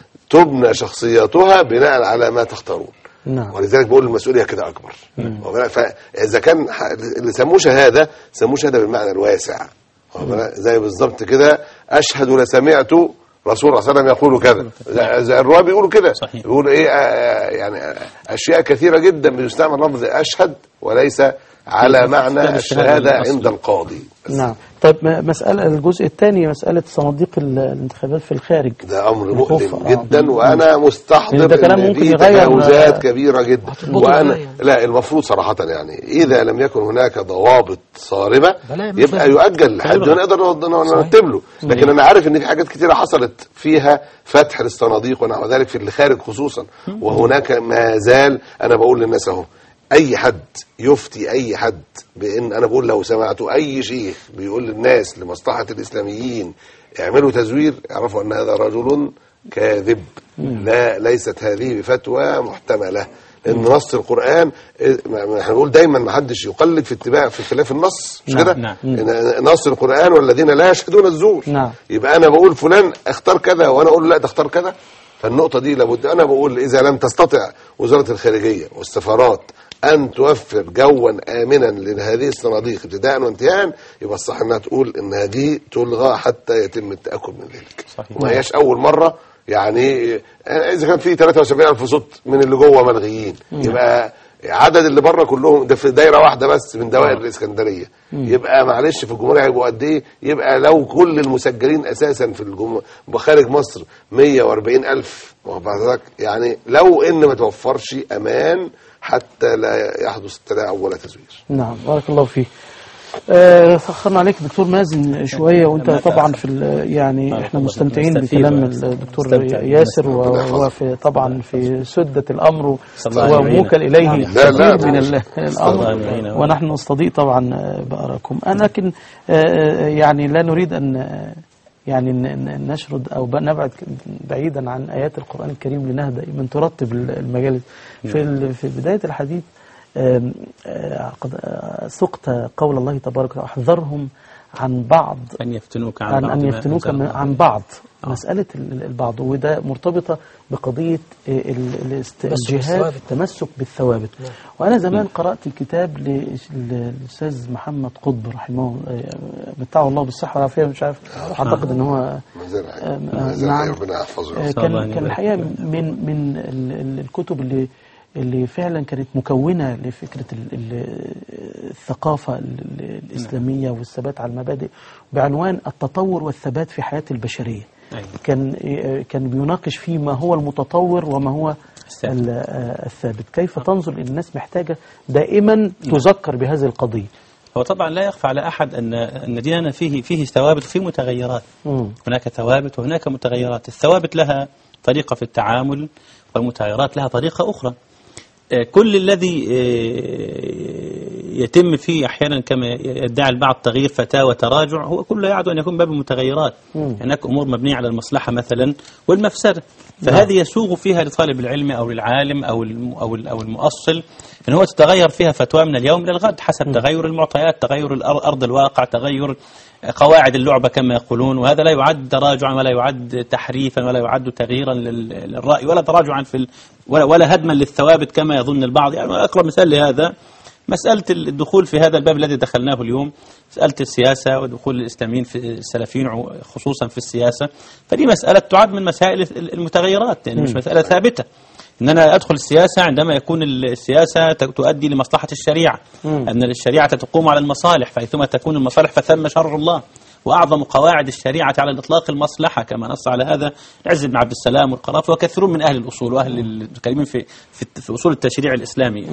تبنى شخصياتها بناء على ما تختارون
نعم
ولذلك بقول المسؤوليه كده اكبر واخد بالك؟ فاذا كان ح- اللي سموه شهاده سموه شهاده بالمعنى الواسع واخد بالك؟ زي بالظبط كده اشهد لسمعت رسول الله صلى الله عليه وسلم يقول كذا زي- زي الرواه بيقولوا كده
صحيح.
بيقولوا ايه آه، يعني آه، اشياء كثيره جدا بيستعمل لفظ اشهد وليس على معنى الشهاده عند القاضي
نعم طيب م- مسألة الجزء الثاني مسألة صناديق ال- الانتخابات في الخارج
ده امر
الخوف،
مؤلم
آه.
جدا وانا مستحضر
ده كلام
إن
ممكن
دي
يغير-
تجاوزات كبيره جدا
هتضبطه
وانا
إزاي يعني؟
لا المفروض صراحه يعني اذا لم يكن هناك ضوابط صارمه
بلا مش
يبقى
لازم.
يؤجل لحد ما نقدر نوض- نرتب له لكن انا عارف ان في حاجات كتيره حصلت فيها فتح للصناديق ونحو ذلك في الخارج خصوصا وهناك ما زال انا بقول للناس اهو اي حد يفتي اي حد بان انا بقول لو سمعتوا اي شيخ بيقول للناس لمصلحه الاسلاميين اعملوا تزوير اعرفوا ان هذا رجل كاذب لا ليست هذه بفتوى محتمله لان نص القران إيه، ما- ما احنا بنقول دايما ما حدش يقلد في اتباع في خلاف النص مش
نعم،
كده
نعم.
إن- نص القران والذين لا يشهدون الزور
نعم.
يبقى انا بقول فلان اختار كذا وانا اقول له لا تختار كذا فالنقطه دي لابد انا بقول اذا لم تستطع وزاره الخارجيه والسفارات ان توفر جوا امنا لهذه الصناديق ابتداء وانتهاء يبقى الصح انها تقول ان هذه تلغى حتى يتم التاكد من ذلك
صحيح.
وما هياش اول مره يعني اذا كان في 73000 صوت من اللي جوه ملغيين يبقى عدد اللي بره كلهم ده في دايره واحده بس من دوائر الاسكندريه يبقى معلش في الجمهوريه هيبقوا قد ايه يبقى لو كل المسجلين اساسا في الجمهور خارج مصر 140000 واخد بالك؟ يعني لو ان ما توفرش امان حتى لا يحدث تلاعب ولا تزوير
نعم بارك الله فيك آه، تأخرنا عليك دكتور مازن شوية وانت
ما
طبعا
تأخر.
في ال- يعني
بارك
احنا
الله
مستمتعين
فيك.
بكلام
نستفيد
الدكتور
ونستمتع
ياسر
بالنسبة.
ربنا يحفظه.
وهو في طبعا في سدة الأمر
صلى الله عليه
وموكل
وسلم.
إليه
لا، لا،
كثير من ال-
صلى الله عليه
الأمر
وسلم.
ونحن نستضيء طبعا آه، بأراكم أنا لكن آه، يعني لا نريد أن آه، يعني ن- ن- نشرد أو ب- نبعد بعيدا عن آيات القرآن الكريم لنهدأ من ترتب المجالس في ال- في بداية الحديث آم، آه، قد آه، سقت قول الله تبارك وتعالى احذرهم عن بعض
أن يفتنوك عن
عن
بعض
أن
ما
يفتنوك
أنزل
من-
الله.
عن بعض
آه.
مسألة ال- البعض وده مرتبطة بقضية آه، ال- الاست-
تمسك
الجهاد
بالثوابت.
التمسك بالثوابت وأنا زمان قرأت كتاب للأستاذ محمد قطب رحمه آه، متعه الله بالصحة والعافية مش عارف أعتقد أن هو
ما زال
آم،
ما زال
نعم.
ربنا يحفظه
آه،
صلى الله
كان
عليه
كان
وسلم.
الحقيقه من من ال- ال- الكتب اللي اللي فعلا كانت مكونة لفكرة ال- ال- الثقافة ال- ال- الإسلامية والثبات على المبادئ بعنوان التطور والثبات في حياة البشرية
أيوة.
كان كان بيناقش فيه ما هو المتطور وما هو
الثابت.
ال- آه، الثابت كيف تنظر إن الناس محتاجة دائما تذكر بهذه القضية
هو طبعا لا يخفى على أحد أن أن ديننا فيه فيه ثوابت وفيه متغيرات
مم.
هناك ثوابت وهناك متغيرات الثوابت لها طريقة في التعامل والمتغيرات لها طريقة أخرى آه، كل الذي آه، يتم فيه أحيانا كما يدعي البعض تغيير فتاة وتراجع هو كله يعد أن يكون باب المتغيرات هناك أمور مبنية على المصلحة مثلا والمفسدة فهذه يسوغ فيها لطالب العلم أو للعالم أو الم- أو ال- أو المؤصل أن هو تتغير فيها فتوى من اليوم إلى الغد حسب تغير المعطيات تغير الأر- أرض الواقع تغير قواعد اللعبة كما يقولون وهذا لا يعد تراجعا ولا يعد تحريفا ولا يعد تغييرا لل- للرأي ولا تراجعا في ال ولا, ولا هدما للثوابت كما يظن البعض يعني أقرب مثال لهذا مسألة الدخول في هذا الباب الذي دخلناه اليوم مسألة السياسة ودخول الإسلاميين في السلفيين عو- خصوصا في السياسة فدي مسألة تعد من مسائل المتغيرات يعني مش مسألة ثابتة ان انا ادخل السياسه عندما يكون السياسه ت- تؤدي لمصلحه الشريعه ان الشريعه تقوم على المصالح فحيثما تكون المصالح فثم شرع الله واعظم قواعد الشريعه على الاطلاق المصلحه كما نص على هذا عز بن عبد السلام والقرافه وكثيرون من اهل الاصول واهل الكريمين في في, في اصول التشريع الاسلامي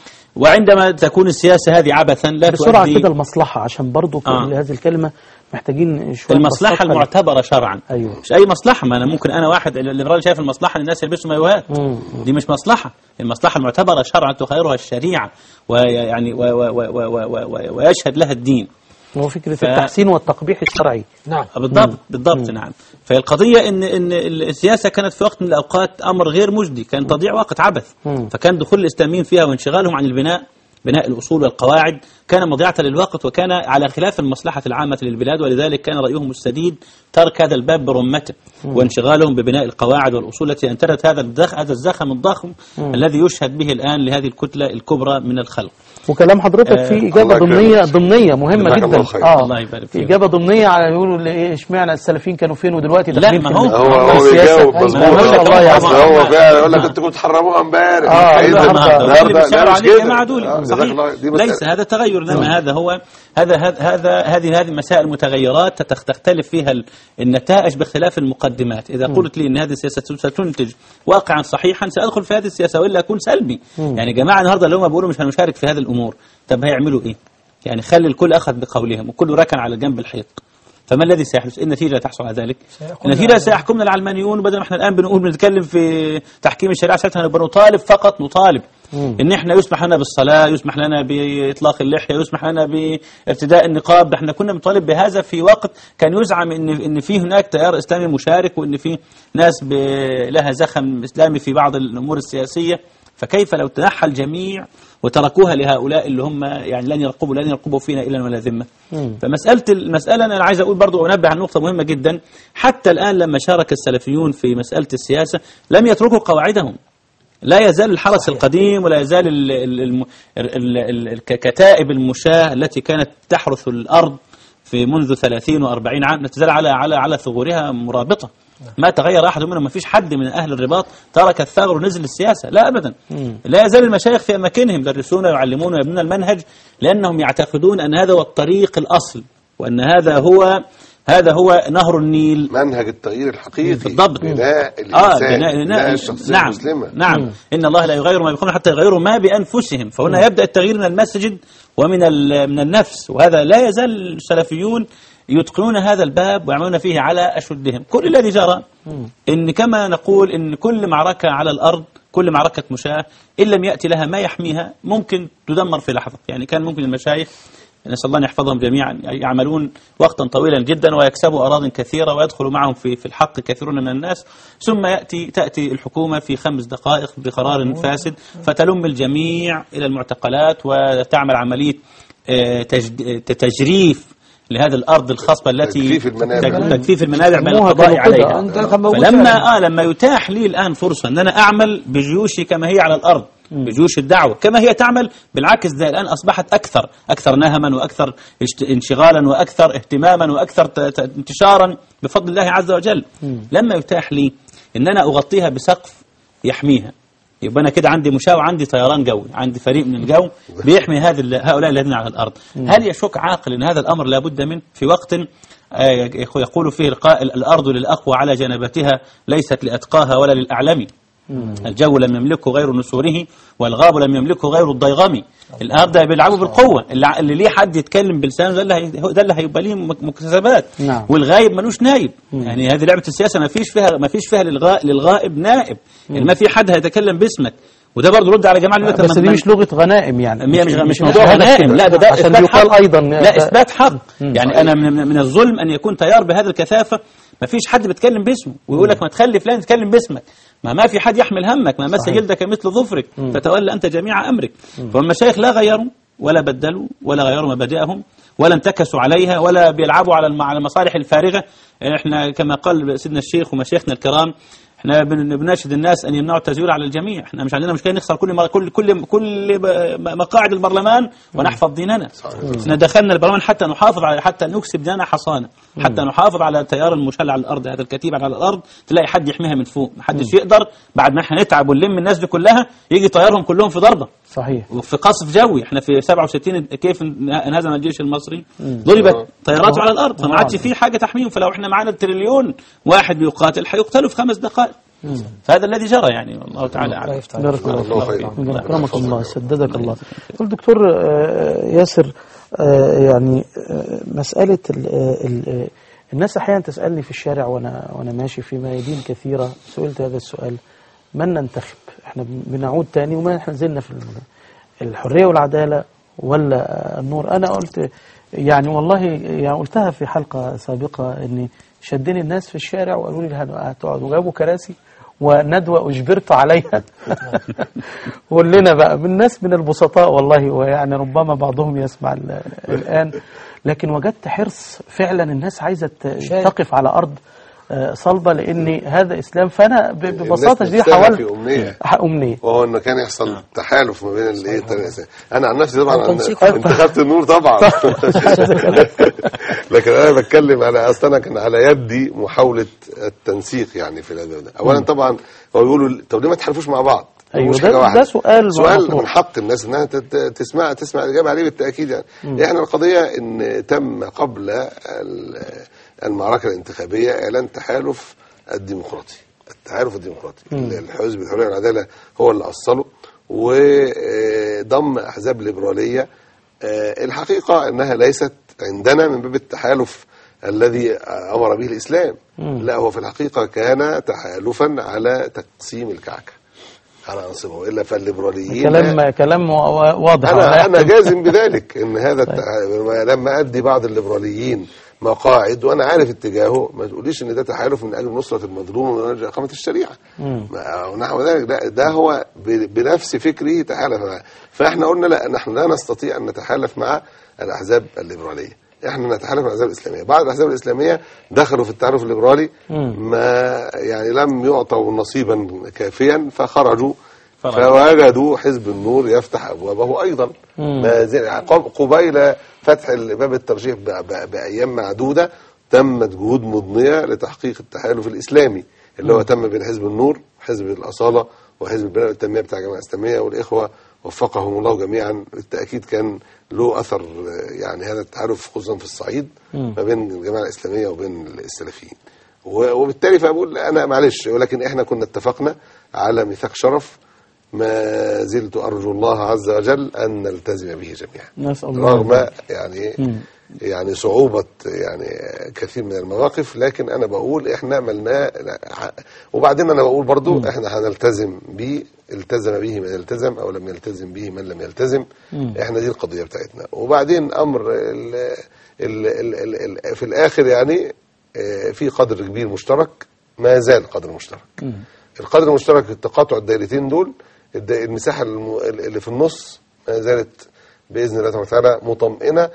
وعندما تكون السياسه هذه عبثا لا
بسرعة
تؤدي
كده المصلحة عشان برضو
آه.
كل هذه الكلمة محتاجين شوية
المصلحة
بساطة.
المعتبرة شرعا
أيوة.
مش أي مصلحة ما أنا ممكن أنا واحد الليبرالي شايف المصلحة أن الناس يلبسوا مايوهات دي مش مصلحة المصلحة المعتبرة شرعا تخيرها الشريعة ويعني و و و و و و ويشهد لها الدين
هو فكرة
ف-
التحسين والتقبيح الشرعي
نعم
بالضبط بالضبط نعم فالقضية ان ان السياسة كانت في وقت من الاوقات امر غير مجدي كان تضيع وقت عبث
مم.
فكان دخول الاسلاميين فيها وانشغالهم عن البناء بناء الاصول والقواعد كان مضيعة للوقت وكان على خلاف المصلحة العامة للبلاد ولذلك كان رايهم السديد ترك هذا الباب برمته وانشغالهم ببناء القواعد والاصول التي انتجت هذا الدخ هذا الزخم الضخم الذي يشهد به الان لهذه الكتلة الكبرى من الخلق
وكلام حضرتك
آه،
في
الله
إجابة
يكرمك.
ضمنية ضمنية مهمة
جزاك
جدا
الله خير.
اه
الله يبارك
في
فيك.
إجابة ضمنية على يقولوا اللي إيه اشمعنى السلفيين كانوا فين ودلوقتي
لا،
داخلين
ما
في
هو-
ال-
هو هو
السياسة.
بيجاوب
أيوة،
مظبوط
ما شاء الله يا
أصل
عم.
هو فعلا يقول لك انتوا كنتوا تحرموها امبارح
آه،
إيه ده؟
النهاردة.
اللي
النهارده
بيشاور
لا مش
عليه يا
كده
جماعة دول
آه، جزاك
صحيح
الله دي
ليس
مسألة.
هذا تغير انما هذا هو هذا هذا هذا هذه هذه مسائل متغيرات تتخ- تختلف فيها ال- النتائج باختلاف المقدمات اذا قلت لي ان هذه السياسه ستنتج واقعا صحيحا سادخل في هذه السياسه والا اكون سلبي يعني جماعه النهارده اللي هم بيقولوا مش هنشارك في هذه الامور طب هيعملوا ايه يعني خلي الكل اخذ بقولهم وكل ركن على جنب الحيط فما الذي سيحدث؟ إيه النتيجة تحصل على ذلك؟ النتيجة سيحكمنا العلمانيون بدل ما احنا الآن بنقول بنتكلم في تحكيم الشريعة ساعتها نبقى نطالب فقط نطالب إن احنا يسمح لنا بالصلاة، يسمح لنا بإطلاق اللحية، يسمح لنا بارتداء النقاب، ده احنا كنا بنطالب بهذا في وقت كان يزعم إن إن في هناك تيار إسلامي مشارك وإن في ناس ب- لها زخم إسلامي في بعض الأمور السياسية، فكيف لو تنحى الجميع وتركوها لهؤلاء اللي هم يعني لن يرقبوا لن يرقبوا فينا الا ولا ذمه. فمساله المساله انا عايز اقول برضو انبه عن نقطه مهمه جدا حتى الان لما شارك السلفيون في مساله السياسه لم يتركوا قواعدهم. لا يزال الحرس القديم ولا يزال ال- ال- الم- ال- ال- ال- كتائب المشاة التي كانت تحرث الأرض في منذ 30 و40 عام لا تزال على على على ثغورها مرابطة ما تغير أحد منهم ما فيش حد من أهل الرباط ترك الثغر ونزل السياسة لا أبدا لا يزال المشايخ في أماكنهم يدرسون ويعلمون ويبنون المنهج لأنهم يعتقدون أن هذا هو الطريق الأصل وأن هذا هو هذا هو نهر النيل
منهج التغيير الحقيقي
بالضبط
بناء
اه
الانسان
بناء
بناء الشخصيه
نعم
المسلمه
نعم ان الله لا يغير ما بقوم حتى يغيروا ما بانفسهم فهنا يبدا التغيير من المسجد ومن ال- من النفس وهذا لا يزال السلفيون يتقنون هذا الباب ويعملون فيه على اشدهم كل الذي جرى ان كما نقول ان كل معركه على الارض كل معركه مشاه ان لم ياتي لها ما يحميها ممكن تدمر في لحظه يعني كان ممكن المشايخ نسأل الله أن يحفظهم جميعا يعملون وقتا طويلا جدا ويكسبوا أراض كثيرة ويدخل معهم في في الحق كثيرون من الناس ثم يأتي تأتي الحكومة في خمس دقائق بقرار فاسد فتلم الجميع إلى المعتقلات وتعمل عملية آه، تجد- تجريف لهذه الأرض الخصبة التي
تجفيف المنابع.
تج- تجفيف المنابع بين
سموها
القضاء
كانوا كده.
عليها
أنت كان موجود
فلما
فعلاً.
آه لما يتاح لي الآن فرصة أن أنا أعمل بجيوشي كما هي على الأرض بجيوش الدعوة كما هي تعمل بالعكس ده الآن أصبحت أكثر أكثر نهما وأكثر اشت- انشغالا وأكثر اهتماما وأكثر ت- ت- انتشارا بفضل الله عز وجل لما يتاح لي أن أنا أغطيها بسقف يحميها يبقى انا كده عندي مشاة وعندي طيران جوي عندي فريق من الجو بيحمي هذه ال- هؤلاء الذين على الارض هل يشك عاقل ان هذا الامر لابد منه في وقت آه، يقول فيه القائل الارض للاقوى على جنبتها ليست لاتقاها ولا للاعلم الجو لم يملكه غير نسوره والغاب لم يملكه غير الضيغم الارض بيلعبوا بالقوه اللي, اللي ليه حد يتكلم بلسانه ده اللي هي- هو- ده اللي هيبقى ليه مك- مكتسبات
نعم.
والغايب ملوش نايب يعني هذه لعبه السياسه ما فيش فيها ما فيش فيها للغاء للغائب نائب يعني ما في حد هيتكلم باسمك وده برضه رد على جماعه اللي يقول لك
بس
ما-
دي
ما-
مش لغة غنائم يعني
هي مش مش موضوع
هدف
غنائم
كده.
لا ده, ده
عشان
إثبات
يقال
حق.
أيضا
لا اثبات حق يعني انا من, من الظلم ان يكون تيار بهذه الكثافه ما فيش حد بيتكلم باسمه ويقول لك ما تخلي فلان يتكلم باسمك ما ما في حد يحمل همك ما مس جلدك مثل ظفرك فتولى انت جميع امرك فالمشايخ لا غيروا ولا بدلوا ولا غيروا مبادئهم ولا انتكسوا عليها ولا بيلعبوا على الم- على المصالح الفارغه احنا كما قال سيدنا الشيخ ومشايخنا الكرام احنا بن- بناشد الناس ان يمنعوا التزوير على الجميع احنا مش عندنا مشكله نخسر كل مر- كل كل كل ب- مقاعد البرلمان ونحفظ ديننا احنا دخلنا البرلمان حتى نحافظ على حتى نكسب ديننا حصانه حتى نحافظ على التيار المشل على الارض هذا الكتيب على الارض تلاقي حد يحميها من فوق محدش يقدر بعد ما احنا نتعب ونلم الناس دي كلها يجي طيارهم كلهم في ضربه
صحيح
وفي قصف جوي احنا في 67 كيف انهزم الجيش المصري ضربت طياراته على الارض فما عادش في حاجه تحميهم فلو احنا معانا تريليون واحد بيقاتل هيقتلوا في خمس دقائق فهذا الذي جرى يعني والله تعالى
الله
اعلم
يفتح
بارك
عليك.
الله
الله
فيك.
خير
أكرمك الله سددك الله قل دكتور آه، ياسر آه، يعني آه، مسألة ال- آه، ال- آه، الناس أحيانا تسألني في الشارع وأنا وأنا ماشي في ميادين كثيرة سئلت هذا السؤال من ننتخب احنا بنعود تاني وما احنا زلنا في ال- الحرية والعدالة ولا آه، النور أنا قلت يعني والله يعني قلتها في حلقة سابقة إني شدني الناس في الشارع وقالوا لي هتقعد وجابوا كراسي وندوة أجبرت عليها قول لنا بقى من الناس من البسطاء والله ويعني ربما بعضهم يسمع ال- الآن لكن وجدت حرص فعلا الناس عايزة ت-
شايف.
تقف على أرض آه، صلبة لأن هذا إسلام فأنا ب- ببساطة
الناس
دي
نفسها
حاولت
في أمنية.
ح- أمنية
وهو انه كان يحصل تحالف ما بين الايه التنسيق. انا عن نفسي طبعا
أو
أنا
تنسيق.
انتخبت النور طبعا لكن انا بتكلم على اصل انا كان على يدي محاوله التنسيق يعني في هذا ده اولا طبعا هو بيقولوا طب ليه ما تحالفوش مع بعض
أيوة،
مش
ده-
حاجة
ده
واحدة.
سؤال
سؤال
مطروح.
من حق الناس انها تت- تسمع تسمع الاجابه عليه بالتاكيد يعني احنا القضيه ان تم قبل ال- المعركه الانتخابيه اعلان تحالف الديمقراطي التحالف الديمقراطي الحزب الحريه والعداله هو اللي اصله وضم احزاب ليبراليه آه، الحقيقه انها ليست عندنا من باب التحالف الذي امر به الاسلام لا هو في الحقيقه كان تحالفا على تقسيم الكعكه على انصبه والا فالليبراليين
كلام كلام وا- واضح
انا انا جازم بذلك ان هذا التع... لما ادي بعض الليبراليين مقاعد وانا عارف اتجاهه ما تقوليش ان ده تحالف من اجل نصره المظلوم ومن اجل اقامه الشريعه ما- ونحو ذلك لا ده هو ب... بنفس فكره تحالف معه فاحنا قلنا لا نحن لا نستطيع ان نتحالف مع الاحزاب الليبراليه احنا نتحالف مع الاحزاب الاسلاميه بعض الاحزاب الاسلاميه دخلوا في التحالف الليبرالي ما يعني لم يعطوا نصيبا كافيا فخرجوا
فرجوا.
فوجدوا حزب النور يفتح ابوابه ايضا ما زال قب- قبيل فتح باب الترشيح ب- ب- بايام معدوده تمت جهود مضنيه لتحقيق التحالف الاسلامي اللي هو تم بين حزب النور حزب الاصاله وحزب البناء والتنميه بتاع الجماعه الاسلاميه والاخوه وفقهم الله جميعا بالتاكيد كان له اثر آه، يعني هذا التحالف خصوصا في الصعيد ما بين الجماعه الاسلاميه وبين السلفيين و- وبالتالي فبقول انا معلش ولكن احنا كنا اتفقنا على ميثاق شرف ما زلت ارجو الله عز وجل ان نلتزم به جميعا
نسأل الله
رغم يعني يعني صعوبة يعني كثير من المواقف لكن أنا بقول إحنا عملناه وبعدين أنا بقول برضو إحنا هنلتزم به التزم به من التزم أو لم يلتزم به من لم يلتزم إحنا دي القضية بتاعتنا وبعدين أمر ال ال ال ال ال في الآخر يعني آه، في قدر كبير مشترك ما زال قدر مشترك القدر المشترك التقاطع الدائرتين دول الد- المساحة الم- اللي في النص ما زالت بإذن الله تبارك وتعالى مطمئنة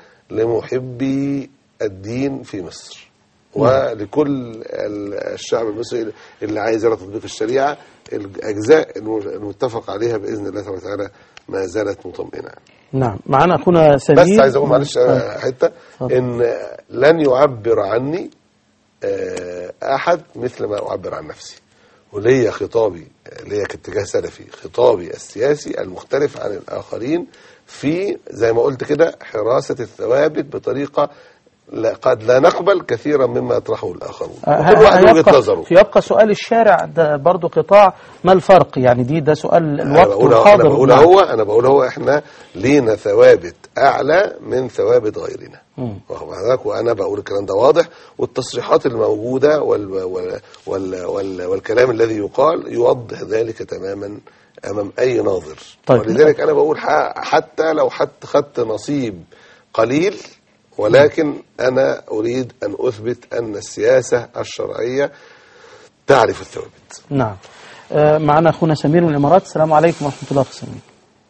لمحبي الدين في مصر ولكل ال- الشعب المصري اللي عايز يرى تطبيق الشريعة الأجزاء الم- المتفق عليها بإذن الله تبارك وتعالى ما زالت مطمئنة
نعم معنا أخونا سمير
بس عايز أقول معلش
آه.
آه، حتة
اتفضل.
إن لن يعبر عني آه، أحد مثل ما أعبر عن نفسي وليا خطابي ليا كاتجاه سلفي خطابي السياسي المختلف عن الآخرين في زي ما قلت كده حراسة الثوابت بطريقة لا قد لا نقبل كثيرا مما يطرحه الآخرون
آه،
كل واحد وجهة
يبقى,
نظره
يبقى سؤال الشارع ده برضو قطاع ما الفرق يعني دي ده سؤال
انا
الوقت
بقول انا
والحاضر
بقول
نعم.
هو انا بقول هو احنا لينا ثوابت اعلى من ثوابت غيرنا
مم.
واخد بالك وانا بقول الكلام ده واضح والتصريحات الموجوده وال وال وال وال والكلام الذي يقال يوضح ذلك تماما امام اي ناظر
طيب.
ولذلك انا بقول ح- حتى لو حتى خدت نصيب قليل ولكن انا اريد ان اثبت ان السياسه الشرعيه تعرف الثوابت
نعم آه، معنا اخونا سمير من الامارات السلام عليكم ورحمه الله وبركاته سمير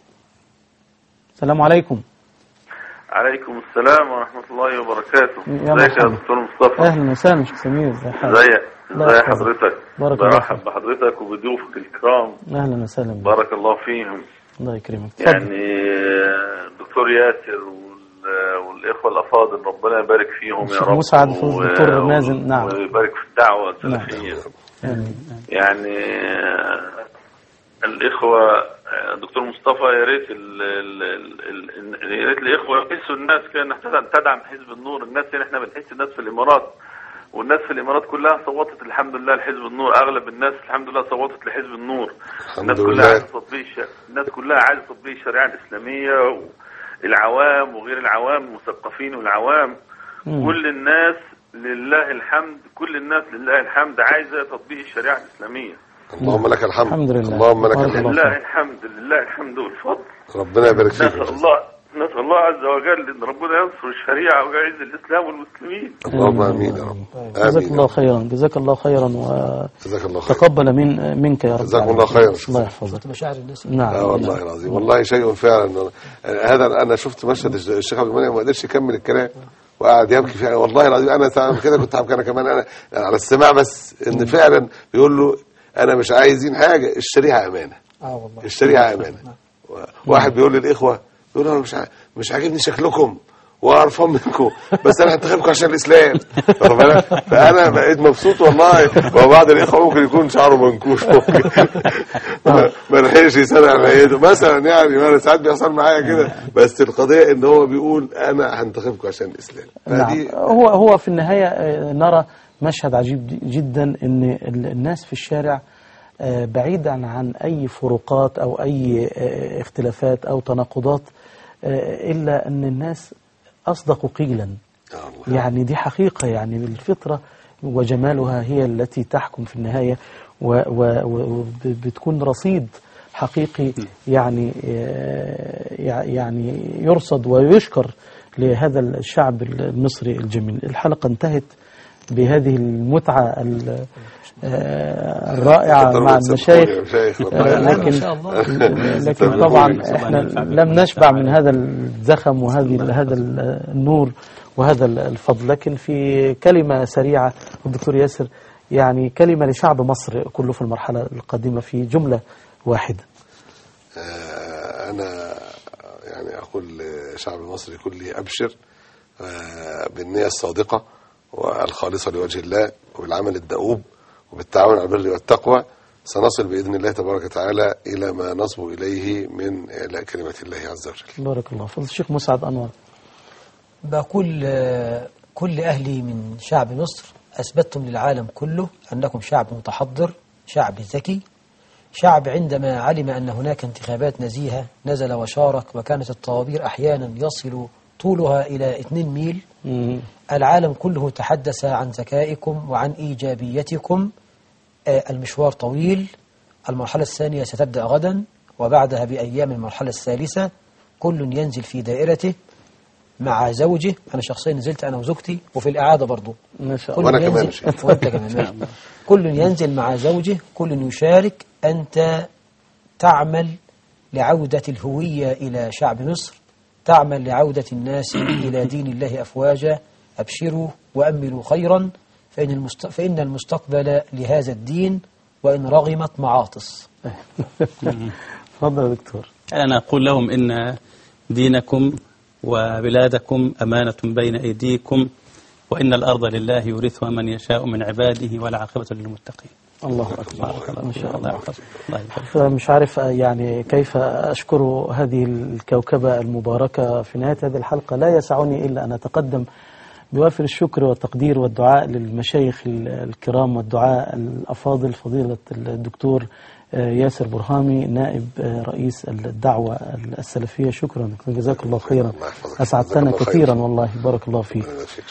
السلام عليكم
عليكم السلام ورحمة الله وبركاته
يا
ازيك يا
مرحبا.
دكتور مصطفى
اهلا وسهلا شيخ سمير ازي حالك
ازيك
الله
ازي
يحفظك.
حضرتك
بارك الله
برحب
فيك.
بحضرتك وبضيوفك الكرام
اهلا وسهلا بك.
بارك الله فيهم
الله يكرمك اتفضل.
يعني آه، الدكتور ياسر وال- والإخوة الأفاضل ربنا يبارك فيهم يا
الشيخ
رب
مسعد
و-
والدكتور
و-
مازن، نعم.
ويبارك في الدعوة السلفية
آمين.
يعني آه، الإخوة آه، دكتور مصطفى يا ريت ال- ال- ال- ال- يا ريت الإخوة يحسوا الناس كان نحتاج تدعم حزب النور الناس هنا احنا بنحس الناس في الإمارات والناس في الإمارات كلها صوتت الحمد لله لحزب النور أغلب الناس الحمد لله صوتت لحزب النور
الحمد
الناس
لله.
كلها عايزة تطبيق الش- الناس كلها عايزة تطبيق الشريعة الإسلامية والعوام وغير العوام المثقفين والعوام
مم.
كل الناس لله الحمد كل الناس لله الحمد عايزة تطبيق الشريعة الإسلامية
اللهم لك الحمد
الحمد لله.
اللهم لك
بارك
الحمد
الله
لله الحمد لله الحمد والفضل
ربنا يبارك فيك
نسأل الله نسأل الله عز وجل ان ربنا ينصر الشريعة ويعز الاسلام والمسلمين
اللهم امين يا رب
جزاك
امين
الله خيرا جزاك الله خيرا
جزاك الله خير
وتقبل من منك يا رب
جزاكم
العالمين.
الله خيرا.
الله يحفظك
مشاعر الناس
نعم
اه والله العظيم والله شيء فعلا هذا انا شفت مشهد الشيخ عبد المنعم ما قدرش يكمل الكلام وقعد يبكي فعلا والله العظيم انا ساعة كده كنت هبكي انا كمان انا على السماع بس ان فعلا بيقول له انا مش عايزين حاجه الشريعه امانه
اه والله
الشريعه امانه واحد بيقول للاخوه بيقول له انا مش ع- مش عاجبني شكلكم وقرفان منكم بس انا هنتخبكم عشان الاسلام واخد بالك؟ فانا بقيت مبسوط والله وبعض الاخوه ممكن يكون شعره منكوش ممكن ما- ما لحقش يسرع نهايته مثلا يعني ما أنا ساعات بيحصل معايا كده بس القضيه ان هو بيقول انا هنتخبكم عشان الاسلام
نعم
فدي
هو هو في النهاية آه، نرى مشهد عجيب جدا ان ال- الناس في الشارع آه، بعيدا عن اي فروقات او اي آه، اختلافات او تناقضات آه، الا ان الناس اصدقوا قيلا
آه الله.
يعني دي حقيقة يعني الفطرة وجمالها هي التي تحكم في النهاية وبتكون رصيد حقيقي يعني آه، يع- يعني يرصد ويشكر لهذا الشعب المصري الجميل الحلقة انتهت بهذه المتعة ال- آه، الرائعة
تقدروا
مع
تسامحوني يا
المشايخ
مشايخ، ربنا
آه،
يعينك.
لكن
ما شاء الله
لكن طبعا احنا لم نشبع من هذا الزخم وهذه هذا النور وهذا الفضل لكن في كلمة سريعة الدكتور ياسر يعني كلمة لشعب مصر كله في المرحلة القادمة في جملة واحدة
آه، أنا يعني أقول للشعب المصري كله أبشر آه، بالنية الصادقة والخالصة لوجه الله وبالعمل الدؤوب وبالتعاون على البر والتقوى سنصل بإذن الله تبارك وتعالى إلى ما نصبو إليه من إعلاء كلمة الله عز وجل
بارك الله فضل الشيخ مسعد أنور
بقول آه، كل أهلي من شعب مصر أثبتتم للعالم كله أنكم شعب متحضر شعب ذكي شعب عندما علم أن هناك انتخابات نزيهة نزل وشارك وكانت الطوابير أحيانا يصل طولها إلى 2 ميل العالم كله تحدث عن ذكائكم وعن إيجابيتكم آه، المشوار طويل المرحلة الثانية ستبدأ غدا وبعدها بأيام المرحلة الثالثة كل ينزل في دائرته مع زوجه أنا شخصيا نزلت أنا وزوجتي وفي الإعادة برضو
ما شاء
كل
الله
وأنا كمان
ينزل
مشيت.
وأنت كمان ماشي. كل ينزل مع زوجه كل يشارك أنت تعمل لعودة الهوية إلى شعب مصر تعمل لعودة الناس إلى دين الله أفواجا أبشروا وأملوا خيرا فإن, المست... فإن المستقبل لهذا الدين وإن رغمت معاطس
تفضل يا دكتور
أنا أقول لهم إن دينكم وبلادكم أمانة بين أيديكم وإن الأرض لله يورثها من يشاء من عباده والعاقبة للمتقين
الله أكبر ما شاء الله
يحفظك الله يبارك
فمش عارف يعني كيف أشكر هذه الكوكبة المباركة في نهاية هذه الحلقة لا يسعني إلا أن أتقدم بوافر الشكر والتقدير والدعاء للمشايخ الكرام والدعاء الأفاضل فضيلة الدكتور ياسر برهامي نائب رئيس الدعوة السلفية شكرا جزاك الله خيرا أسعدتنا كثيرا والله بارك الله فيك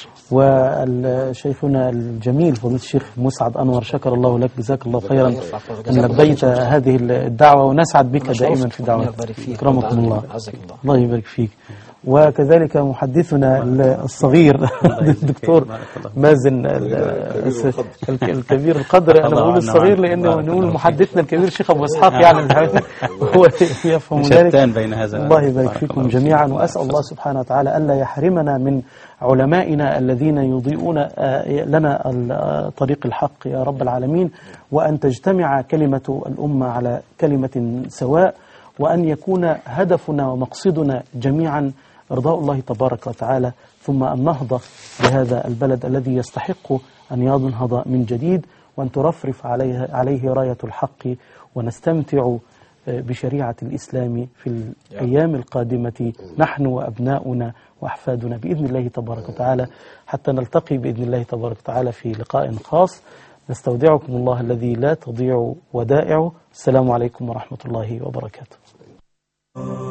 وشيخنا الجميل فضيلة الشيخ مسعد أنور شكر الله لك جزاك الله خيرا أن لبيت هذه الدعوة ونسعد بك دائما في دعوتك أكرمكم الله الله يبارك فيك وكذلك محدثنا الصغير الدكتور مازن الكبير القدر انا بقول الصغير لانه نقول محدثنا الكبير الشيخ ابو اسحاق يعني هو يفهم ذلك
بين هذا
الله يبارك فيكم جميعا واسال الله سبحانه وتعالى الا يحرمنا من علمائنا الذين يضيئون لنا طريق الحق يا رب العالمين وان تجتمع كلمه الامه على كلمه سواء وأن يكون هدفنا ومقصدنا جميعا إرضاء الله تبارك وتعالى ثم أن نهضى بهذا البلد الذي يستحق أن ينهض من جديد وأن ترفرف عليه, عليه راية الحق ونستمتع بشريعة الإسلام في الأيام القادمة نحن وأبناؤنا وأحفادنا بإذن الله تبارك وتعالى حتى نلتقي بإذن الله تبارك وتعالى في لقاء خاص نستودعكم الله الذي لا تضيع ودائعه السلام عليكم ورحمة الله وبركاته